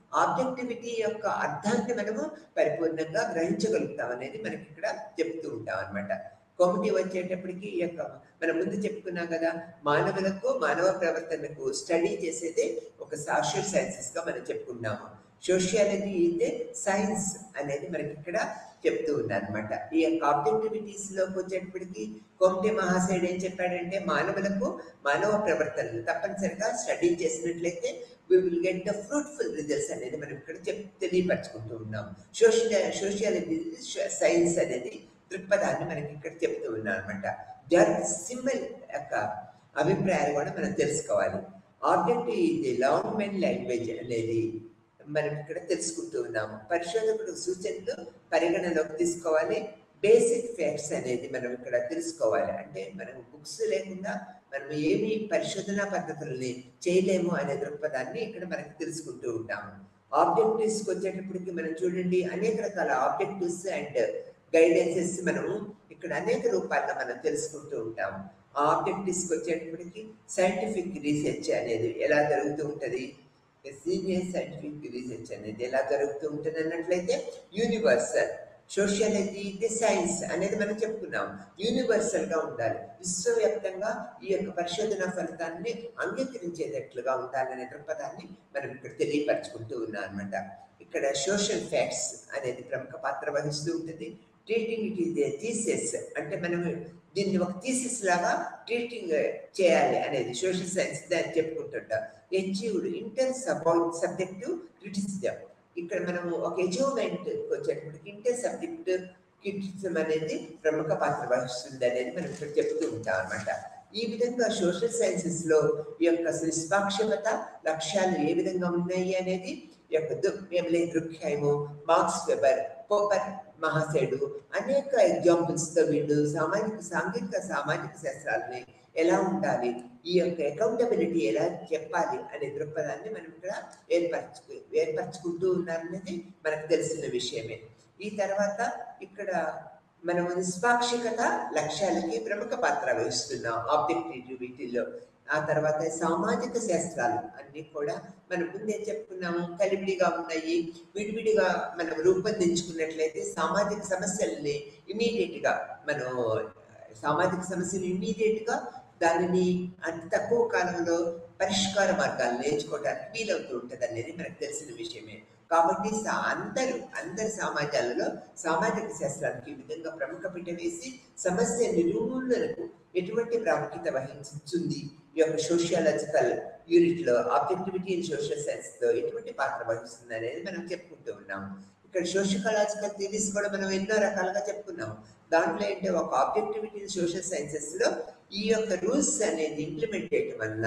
ఆబ్జెక్టివిటీ యొక్క అర్థాన్ని మనము పరిపూర్ణంగా గ్రహించగలుగుతాం అనేది మనకి ఇక్కడ చెప్తూ ఉంటాం అనమాట కొమిటీ వచ్చేటప్పటికి ఈ యొక్క మనం ముందు చెప్పుకున్నాం కదా మానవులకు మానవ ప్రవర్తనకు స్టడీ చేసేదే ఒక సోషల్ సైన్సెస్ గా మనం చెప్పుకున్నాము సోషియాలజీ అయితే సైన్స్ అనేది మనకి ఇక్కడ చెప్తూ ఉన్నారనమాట ఈ యొక్క ఆబ్జెక్టివిటీస్ లోకి వచ్చేటప్పటికి కొమిటీ మహాశయుడు ఏం చెప్పాడంటే మానవులకు మానవ ప్రవర్తనలు తప్పనిసరిగా స్టడీ చేసినట్లయితే we will get the fruitful results అనేది మనం ఇక్కడ చెప్ తెలియపరచుకుంటూ ఉన్నాం సోషల్ సోషియాలజీ సైన్స్ అనేది దృక్పథాన్ని మనకి ఇక్కడ చెప్తూ ఉన్నాం అనమాట జర్గ్ సింబల్ యొక్క అభిప్రాయాలు కూడా మనం తెలుసుకోవాలి ఆబ్జెక్ట్ ఇది లాంగ్ మెన్ లాంగ్వేజ్ అనేది మనం ఇక్కడ తెలుసుకుంటూ ఉన్నాము పరిశోధకుడు సూచనలు పరిగణలోకి తీసుకోవాలి బేసిక్ ఫ్యాక్ట్స్ అనేది మనం ఇక్కడ తెలుసుకోవాలి అంటే మనం బుక్స్ లేకుండా మనం ఏమి పరిశోధనా పద్ధతుల్ని చేయలేము అనే దృక్పథాన్ని ఇక్కడ మనకి తెలుసుకుంటూ ఉంటాము ఆబ్జెక్టివ్స్ వచ్చేటప్పటికి మనం చూడండి అనేక రకాల ఆబ్జెక్టివ్స్ అండ్ గైడెన్సెస్ మనము ఇక్కడ అనేక రూపాల్లో మనం తెలుసుకుంటూ ఉంటాము ఆ ఆబ్జెక్టివ్స్ వచ్చేటప్పటికి సైంటిఫిక్ రీసెర్చ్ అనేది ఎలా జరుగుతూ ఉంటుంది సీనియర్ సైంటిఫిక్ రీసెర్చ్ అనేది ఎలా జరుగుతూ ఉంటుంది అన్నట్లయితే యూనివర్సల్ సోషియాలజీ ఇది సైన్స్ అనేది మనం చెప్పుకున్నాం యూనివర్సల్ గా ఉండాలి విశ్వవ్యాప్తంగా ఈ యొక్క పరిశోధన ఫలితాన్ని అంగీకరించేటట్లుగా ఉండాలనే దృక్పథాన్ని మనం ఇక్కడ తెలియపరచుకుంటూ ఉన్నాం అనమాట ఇక్కడ సోషల్ ఫ్యాక్ట్స్ అనేది ప్రముఖ పాత్ర వహిస్తూ ఉంటుంది ట్రీటింగ్ ఇట్ ఈస్ థీసెస్ అంటే మనం దీన్ని ఒక థీసెస్ లాగా ట్రీటింగ్ చేయాలి అనేది సోషల్ సైన్స్ దాన్ని చెప్పుకుంటుంటాం achieved intense about subject criticism ఇక్కడ మనము ఒక అచీవ్మెంట్ వచ్చేటప్పటికి ఇంటర్ సబ్జెక్ట్ క్రిటిసిజం అనేది ప్రముఖ పాత్ర వహిస్తుంది అనేది మనం ఇక్కడ చెప్తూ ఉంటాం అనమాట ఈ విధంగా సోషల్ సైన్సెస్ లో ఈ యొక్క నిష్పాక్షికత లక్ష్యాలు ఏ విధంగా ఉన్నాయి అనేది ఈ యొక్క దుఃఖంలే దృక్హైము మార్క్స్ వెబర్ పోపర్ మహాశయుడు అనేక ఎగ్జాంపుల్స్ తో వీళ్ళు సామాజిక సాంఘిక సామాజిక శాస్త్రాలని ఎలా ఉండాలి ఈ యొక్క అకౌంటబిలిటీ ఎలా చెప్పాలి అనే దృక్పథాన్ని మనం ఇక్కడ ఏర్పరచుకు ఏర్పరచుకుంటూ ఉన్నారనేది మనకు తెలిసిన విషయమే ఈ తర్వాత ఇక్కడ మనం నిష్పాక్షికత లక్ష్యాలకి ప్రముఖ పాత్ర వహిస్తున్నాం ఆబ్జెక్టివిటీలో ఆ తర్వాత సామాజిక శాస్త్రాలు అన్ని కూడా మనం ముందే చెప్పుకున్నాము కలివిడిగా ఉన్నాయి విడివిడిగా మనం రూపొందించుకున్నట్లయితే సామాజిక సమస్యల్ని ఇమీడియట్ గా మనం సామాజిక సమస్యలు ఇమీడియట్ గా దానిని అతి తక్కువ కాలంలో పరిష్కార మార్గాలు నేర్చుకోవడానికి వీలవుతూ ఉంటుంది అనేది మనకు తెలిసిన విషయమే కాబట్టి సా- అందరూ అందరి సమాజాలలో సామాజిక శాస్త్రానికి ఈ విధంగా ప్రముఖ పీట వేసి సమస్య నిర్మూలనకు ఎటువంటి ప్రాముఖ్యత వహించుంది ఈ యొక్క సోషియాలజికల్ యూనిట్ లో ఆబ్జెక్టివిటీ ఇన్ సోషల్ సైన్స్ లో ఎటువంటి పాత్ర వహిస్తుంది అనేది మనం చెప్పుకుంటూ ఉన్నాం ఇక్కడ సోషియలాజికల్ థియరీస్ కూడా మనం ఎన్నో రకాలుగా చెప్పుకున్నాం దాంట్లో ఏంటి ఒక ఆబ్జెక్టివిటీ ఇన్ సోషల్ సైన్సెస్ లో ఈ యొక్క రూల్స్ అనేది ఇంప్లిమెంట్ చేయటం వల్ల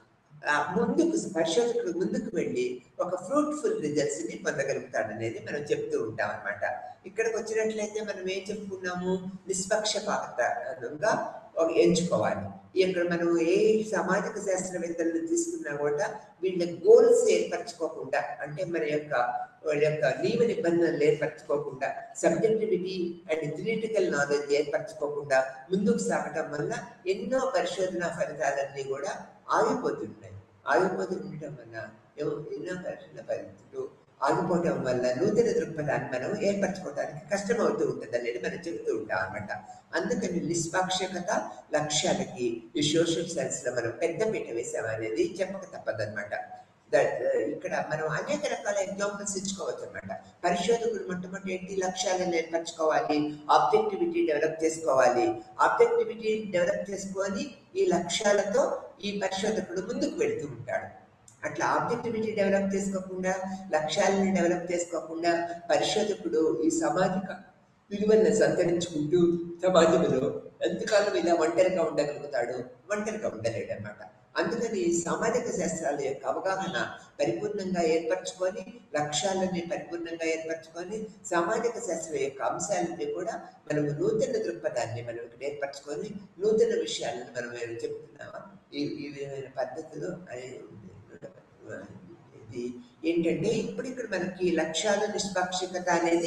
ఆ, ముందుకు పరిశోధకుడు ముందుకు వెళ్ళి ఒక ఫ్రూట్ఫుల్ రిజల్ట్స్ ని పొందగలుగుతాడు అనేది మనం చెప్తూ ఉంటాం అన్నమాట ఇక్కడికి వచ్చినట్లయితే మనం ఏం చెప్పుకున్నాము నిష్పక్షపాతంగా ఒక ఎంచుకోవాలి ఇక్కడ మనం ఏ సామాజిక శాస్త్రవేత్తలను తీసుకున్నా కూడా వీళ్ళ గోల్స్ ఏర్పరచుకోకుండా అంటే మన యొక్క వాళ్ళ యొక్క నియమ నిబంధనలు ఏర్పరచుకోకుండా సబ్జెక్టివిటీ అండ్ థిరిటికల్ నాలెడ్జ్ ఏర్పరచుకోకుండా ముందుకు సాగటం వల్ల ఎన్నో పరిశోధన ఫలితాలన్నీ కూడా ఆగిపోతున్నాయి ఆగిపోతూ ఉండటం వల్ల ఎవ- ఎన్నో పరిశోధన ఫలితాలు ఆగిపోవటం వల్ల నూతన దృక్పథాన్ని మనం ఏర్పరచుకోవడానికి కష్టమవుతూ ఉంటుంది అనేది మనం చెబుతూ ఉంటాం అన్నమాట అందుకని నిష్పాక్షకత లక్ష్యాలకి ఈ సోషల్ సైన్స్ లో మనం పెద్దపీట వేసామనేది చెప్పక తప్పదన్నమాట దట్ ఇక్కడ మనం అనేక రకాల ఎగ్జాంపుల్స్ ఇచ్చుకోవచ్చు అనమాట పరిశోధకుడు మొట్టమొదటి ఏంటి లక్ష్యాలను ఏర్పరచుకోవాలి ఆబ్జెక్టివిటీ డెవలప్ చేసుకోవాలి ఆబ్జెక్టివిటీ డెవలప్ చేసుకొని ఈ లక్ష్యాలతో ఈ పరిశోధకుడు ముందుకు వెళ్తూ ఉంటాడు అట్లా ఆబ్జెక్టివిటీ డెవలప్ చేసుకోకుండా లక్ష్యాలను డెవలప్ చేసుకోకుండా పరిశోధకుడు ఈ సామాజిక విలువలను సంతరించుకుంటూ సమాజంలో ఎంతకాలం ఇలా ఒంటరిగా ఉండగలుగుతాడు ఒంటరిగా ఉండలేడు అనమాట అందుకని సామాజిక శాస్త్రాల యొక్క అవగాహన పరిపూర్ణంగా ఏర్పరచుకొని లక్ష్యాలని పరిపూర్ణంగా ఏర్పరచుకొని సామాజిక శాస్త్రం యొక్క అంశాలని కూడా మనము నూతన దృక్పథాన్ని మనం ఇక్కడ ఏర్పరచుకొని నూతన విషయాలను మనం ఏం చెప్తున్నామా ఈ ఈ విధమైన పద్ధతులు అనేది ఉంది. ఇది ఏంటంటే ఇప్పుడు ఇక్కడ మనకి లక్ష్యాలు నిష్పాక్షికత అనేది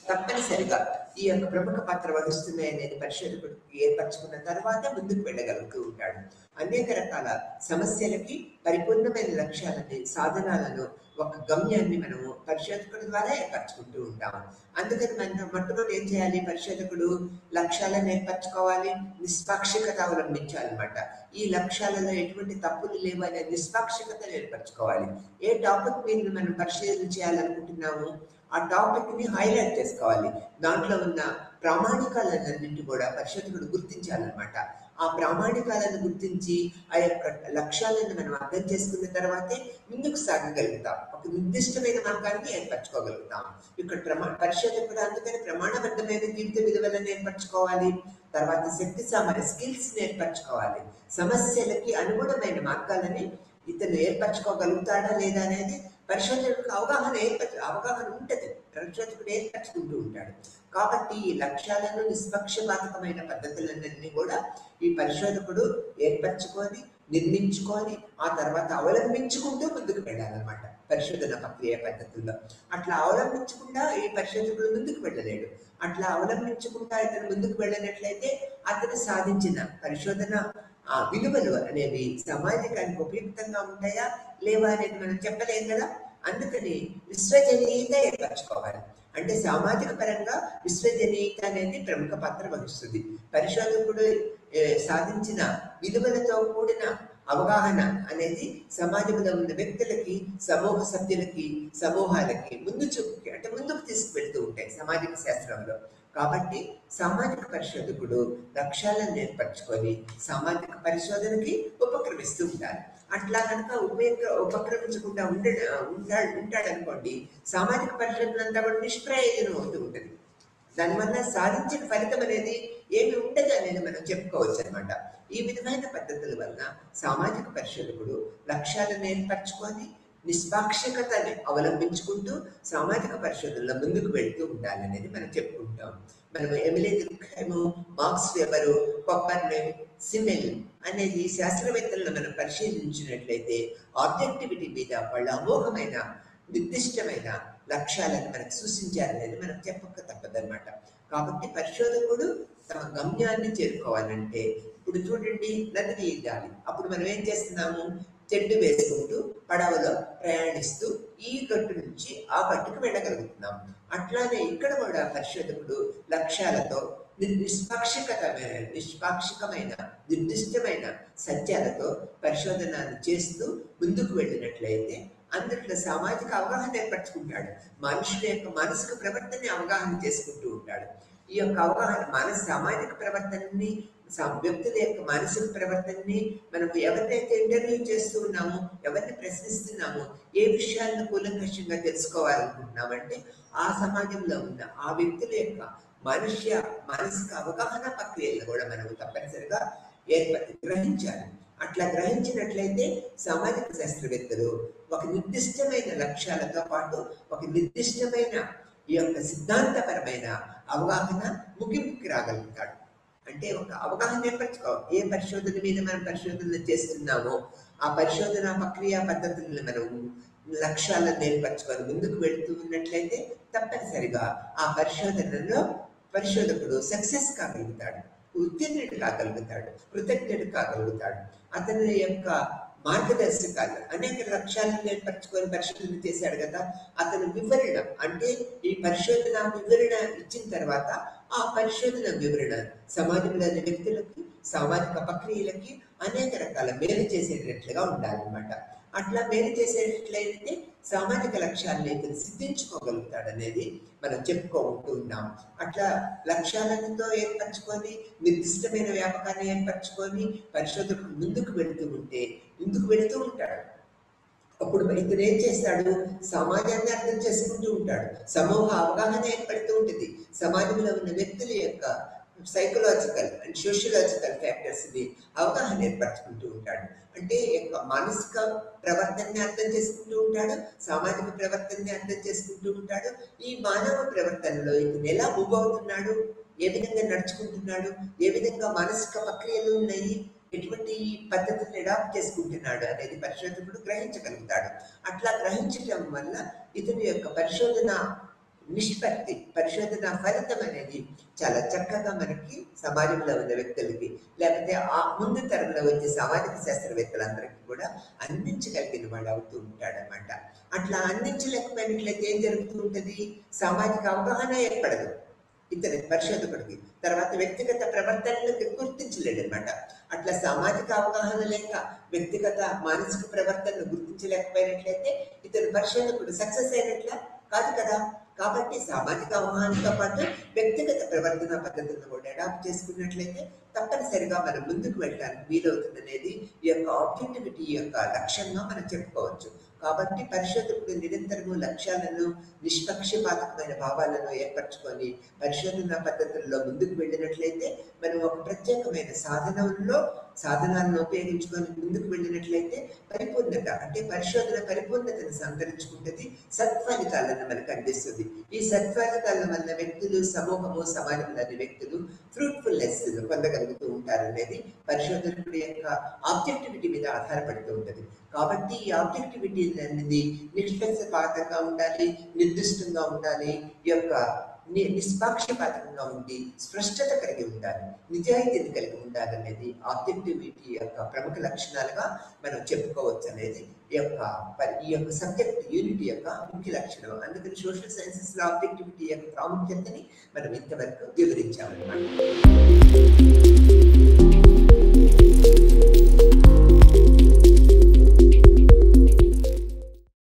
తప్పనిసరిగా ఈ యొక్క ప్రముఖ పాత్ర వహిస్తున్నాయి అనేది పరిశోధకుడు ఏర్పరచుకున్న తర్వాత ముందుకు వెళ్ళగలుగుతూ ఉంటాడు అనేక రకాల సమస్యలకి పరిపూర్ణమైన లక్ష్యాలని సాధనాలను ఒక గమ్యాన్ని మనము పరిశోధకుడు ద్వారా ఏర్పరచుకుంటూ ఉంటాము అందుకని మనం మొట్టమొదటి ఏం చేయాలి పరిశోధకుడు లక్ష్యాలను ఏర్పరచుకోవాలి నిష్పాక్షికత అవలంబించాలన్నమాట ఈ లక్ష్యాలలో ఎటువంటి తప్పులు లేవు అనే నిష్పాక్షికతను ఏర్పరచుకోవాలి ఏ టాపిక్ మీద మనం పరిశీలన చేయాలనుకుంటున్నాము ఆ టాపిక్ ని హైలైట్ చేసుకోవాలి దాంట్లో ఉన్న ప్రామాణికాలన్నింటి కూడా పరిశోధకుడు గుర్తించాలన్నమాట ఆ ప్రామాణికాలను గుర్తించి ఆ యొక్క లక్ష్యాలను మనం అర్థం చేసుకున్న తర్వాతే ముందుకు సాగగలుగుతాం ఒక నిర్దిష్టమైన మార్గాన్ని ఏర్పరచుకోగలుగుతాం ఇక్కడ ప్రమా పరిశోధకుడు అందుకని ప్రమాణబద్ధమైన జీవిత విలువలను ఏర్పరచుకోవాలి తర్వాత శక్తి సామర్థ్య స్కిల్స్ ఏర్పరచుకోవాలి సమస్యలకి అనుగుణమైన మార్గాలని ఇతను ఏర్పరచుకోగలుగుతాడా లేదా అనేది పరిశోధకుడికి అవగాహన ఏర్పరచు అవగాహన ఉంటుంది పరిశోధకుడు ఏర్పరచుకుంటూ ఉంటాడు కాబట్టి ఈ లక్ష్యాలను నిష్పక్షపాతకమైన పద్ధతులన్నింటినీ కూడా ఈ పరిశోధకుడు ఏర్పరచుకొని నిర్మించుకొని ఆ తర్వాత అవలంబించుకుంటూ ముందుకు వెళ్ళాలన్నమాట పరిశోధన ప్రక్రియ పద్ధతుల్లో అట్లా అవలంబించకుండా ఈ పరిశోధకుడు ముందుకు వెళ్ళలేడు అట్లా అవలంబించకుండా ఇతను ముందుకు వెళ్ళినట్లయితే అతను సాధించిన పరిశోధన ఆ విలువలు అనేవి సమాజానికి ఉపయుక్తంగా ఉంటాయా లేవా అనేది మనం చెప్పలేం కదా అందుకని విశ్వజనీయత ఏర్పరచుకోవాలి అంటే సామాజిక పరంగా విశ్వజనీయత అనేది ప్రముఖ పాత్ర వహిస్తుంది పరిశోధకుడు ఏ, సాధించిన విలువలతో కూడిన అవగాహన అనేది సమాజంలో ఉన్న వ్యక్తులకి సమూహ సభ్యులకి సమూహాలకి ముందు చూపుకి అంటే ముందుకు తీసుకువెళ్తూ ఉంటాయి సామాజిక శాస్త్రంలో కాబట్టి సామాజిక పరిశోధకుడు లక్ష్యాలను ఏర్పరచుకొని సామాజిక పరిశోధనకి ఉపక్రమిస్తూ ఉండాలి అట్లా కనుక ఉపయోగ ఉపక్రమించకుండా ఉండ ఉంటాడు ఉంటాడనుకోండి సామాజిక పరిశోధన అంతా కూడా నిష్ప్రయోజనం అవుతూ ఉంటుంది దానివల్ల సాధించిన ఫలితం అనేది ఏమి ఉండదు అనేది మనం చెప్పుకోవచ్చు అనమాట ఈ విధమైన పద్ధతుల వలన సామాజిక పరిశోధకుడు లక్ష్యాలను ఏర్పరచుకొని నిష్పాక్షికతని అవలంబించుకుంటూ సామాజిక పరిశోధనలో ముందుకు వెళ్తూ ఉండాలనేది మనం చెప్పుకుంటాం మనం ఎమిలీ దుర్ఖైము మార్క్స్ వెబరు కొప్పర్నే సిమెల్ అనేది శాస్త్రవేత్తలను మనం పరిశీలించినట్లయితే ఆబ్జెక్టివిటీ మీద వాళ్ళ అమోఘమైన నిర్దిష్టమైన లక్ష్యాలను మనకు సూచించారనేది మనం చెప్పక తప్పదన్నమాట కాబట్టి పరిశోధకుడు తమ గమ్యాన్ని చేరుకోవాలంటే ఇప్పుడు చూడండి నదిని ఈదాలి అప్పుడు మనం ఏం చేస్తున్నాము చెట్టు వేసుకుంటూ పడవలో ప్రయాణిస్తూ ఈ గట్టు నుంచి ఆ గట్టుకు వెళ్ళగలుగుతున్నాం అట్లానే ఇక్కడ కూడా పరిశోధకుడు లక్ష్యాలతో ని- నిష్పాక్షికతమైన నిష్పాక్షికమైన నిర్దిష్టమైన సత్యాలతో పరిశోధనలు చేస్తూ ముందుకు వెళ్ళినట్లయితే అందుట్లో సామాజిక అవగాహన ఏర్పరచుకుంటాడు మనుషుల యొక్క మానసిక ప్రవర్తనని అవగాహన చేసుకుంటూ ఉంటాడు ఈ యొక్క అవగాహన మన సామాజిక ప్రవర్తనని సా- వ్యక్తుల యొక్క మానసిక ప్రవర్తనని మనం ఎవరినైతే ఇంటర్వ్యూ చేస్తూ ఉన్నామో ఎవరిని ప్రశ్నిస్తున్నామో ఏ విషయాలను కూలంకషంగా తెలుసుకోవాలనుకుంటున్నామంటే ఆ సమాజంలో ఉన్న ఆ వ్యక్తుల యొక్క మనుష్య మానసిక అవగాహన ప్రక్రియలను కూడా మనం తప్పనిసరిగా ఏర్పడి గ్రహించాలి అట్లా గ్రహించినట్లయితే సామాజిక శాస్త్రవేత్తలు ఒక నిర్దిష్టమైన లక్ష్యాలతో పాటు ఒక నిర్దిష్టమైన ఈ యొక్క సిద్ధాంతపరమైన అవగాహన ముగింపుకి రాగలుగుతాడు అంటే ఒక అవగాహన ఏర్పరచుకో ఏ పరిశోధన మీద మనం పరిశోధన చేస్తున్నామో ఆ పరిశోధన ప్రక్రియ పద్ధతులను మనం లక్ష్యాలను ఏర్పరచుకొని ముందుకు వెళుతూ ఉన్నట్లయితే తప్పనిసరిగా ఆ పరిశోధనలో పరిశోధకుడు సక్సెస్ కాగలుగుతాడు ఉత్తీర్ణుడు కాగలుగుతాడు కృతజ్ఞుడు కాగలుగుతాడు అతని యొక్క మార్గదర్శకాలు అనేక లక్ష్యాలను ఏర్పరచుకొని పరిశోధన చేశాడు కదా అతను వివరణ అంటే ఈ పరిశోధన వివరణ ఇచ్చిన తర్వాత ఆ పరిశోధన వివరణ సమాజంలోని వ్యక్తులకి సామాజిక ప్రక్రియలకి అనేక రకాల మేలు చేసేటట్లుగా ఉండాలన్నమాట అట్లా మేలు చేసేటట్లయితే సామాజిక లక్ష్యాలను ఇతను సిద్ధించుకోగలుగుతాడు అనేది మనం చెప్పుకుంటూ ఉన్నాం అట్లా లక్ష్యాలతో ఏర్పరచుకొని నిర్దిష్టమైన వ్యాపకాన్ని ఏర్పరచుకొని పరిశోధకుడు ముందుకు వెళుతూ ఉంటే ముందుకు వెళుతూ ఉంటాడు అప్పుడు ఇతను ఏం చేస్తాడు సమాజాన్ని అర్థం చేసుకుంటూ ఉంటాడు సమూహ అవగాహన ఏర్పడుతూ ఉంటుంది సమాజంలో ఉన్న వ్యక్తుల యొక్క సైకలాజికల్ అండ్ సోషియలాజికల్ ఫ్యాక్టర్స్ ని అవగాహన ఏర్పరచుకుంటూ ఉంటాడు అంటే యొక్క మానసిక ప్రవర్తనని అర్థం చేసుకుంటూ ఉంటాడు సామాజిక ప్రవర్తనని అర్థం చేసుకుంటూ ఉంటాడు ఈ మానవ ప్రవర్తనలో ఇతను ఎలా మూవ్ అవుతున్నాడు ఏ విధంగా నడుచుకుంటున్నాడు ఏ విధంగా మానసిక ప్రక్రియలు ఉన్నాయి ఎటువంటి పద్ధతులను అడాప్ట్ చేసుకుంటున్నాడు అనేది పరిశోధకుడు గ్రహించగలుగుతాడు అట్లా గ్రహించటం వల్ల ఇతని యొక్క పరిశోధన నిష్పత్తి పరిశోధన ఫలితం అనేది చాలా చక్కగా మనకి సమాజంలో ఉన్న వ్యక్తులకి లేకపోతే ఆ ముందు తరంలో వచ్చే సామాజిక శాస్త్రవేత్తలందరికీ కూడా అందించగలిగిన వాడు అవుతూ ఉంటాడనమాట అట్లా అందించలేకపోయినట్లయితే ఏం జరుగుతూ ఉంటుంది సామాజిక అవగాహన ఏర్పడదు ఇతని పరిశోధకుడికి తర్వాత వ్యక్తిగత ప్రవర్తనలకు గుర్తించలేడు అనమాట అట్లా సామాజిక అవగాహన లేక వ్యక్తిగత మానసిక ప్రవర్తనను గుర్తించలేకపోయినట్లయితే ఇతని పరిశోధకుడు సక్సెస్ అయినట్లా కాదు కదా కాబట్టి సామాజిక అవగాహనతో పాటు వ్యక్తిగత ప్రవర్తన పద్ధతులను కూడా అడాప్ట్ చేసుకున్నట్లయితే తప్పనిసరిగా మనం ముందుకు వెళ్ళడానికి వీలవుతుంది అనేది ఈ యొక్క ఆబ్జెక్టివిటీ యొక్క లక్ష్యంగా మనం చెప్పుకోవచ్చు కాబట్టి పరిశోధకుడు నిరంతరము లక్ష్యాలను నిష్పక్షపాతకమైన భావాలను ఏర్పరచుకొని పరిశోధన పద్ధతుల్లో ముందుకు వెళ్ళినట్లయితే మనం ఒక ప్రత్యేకమైన సాధనంలో సాధనాలను ఉపయోగించుకొని ముందుకు వెళ్ళినట్లయితే పరిపూర్ణత అంటే పరిశోధన పరిపూర్ణతను సంతరించుకుంటుంది సత్ఫలితాలను మనకు అందిస్తుంది ఈ సత్ఫలితాల వల్ల వ్యక్తులు సమూహము సమాజంలోని వ్యక్తులు ఫ్రూట్ఫుల్నెస్ పొందగలుగుతూ ఉంటారు అనేది పరిశోధకుడి యొక్క ఆబ్జెక్టివిటీ మీద ఆధారపడుతూ ఉంటుంది కాబట్టి ఈ ఆబ్జెక్టివిటీ అనేది నిష్పక్షపాతంగా ఉండాలి నిర్దిష్టంగా ఉండాలి ఈ యొక్క ని- నిష్పాక్షపాతంగా ఉండి స్పష్టత కలిగి ఉండాలి నిజాయితీని కలిగి ఉండాలి అనేది ఆబ్జెక్టివిటీ యొక్క ప్రముఖ లక్షణాలుగా మనం చెప్పుకోవచ్చు అనేది ఈ యొక్క పరి- ఈ యొక్క సబ్జెక్ట్ యూనిటీ యొక్క ముఖ్య లక్షణం అందుకని సోషల్ సైన్సెస్ లో ఆబ్జెక్టివిటీ యొక్క ప్రాముఖ్యతని మనం ఇంతవరకు వివరించామన్నమాట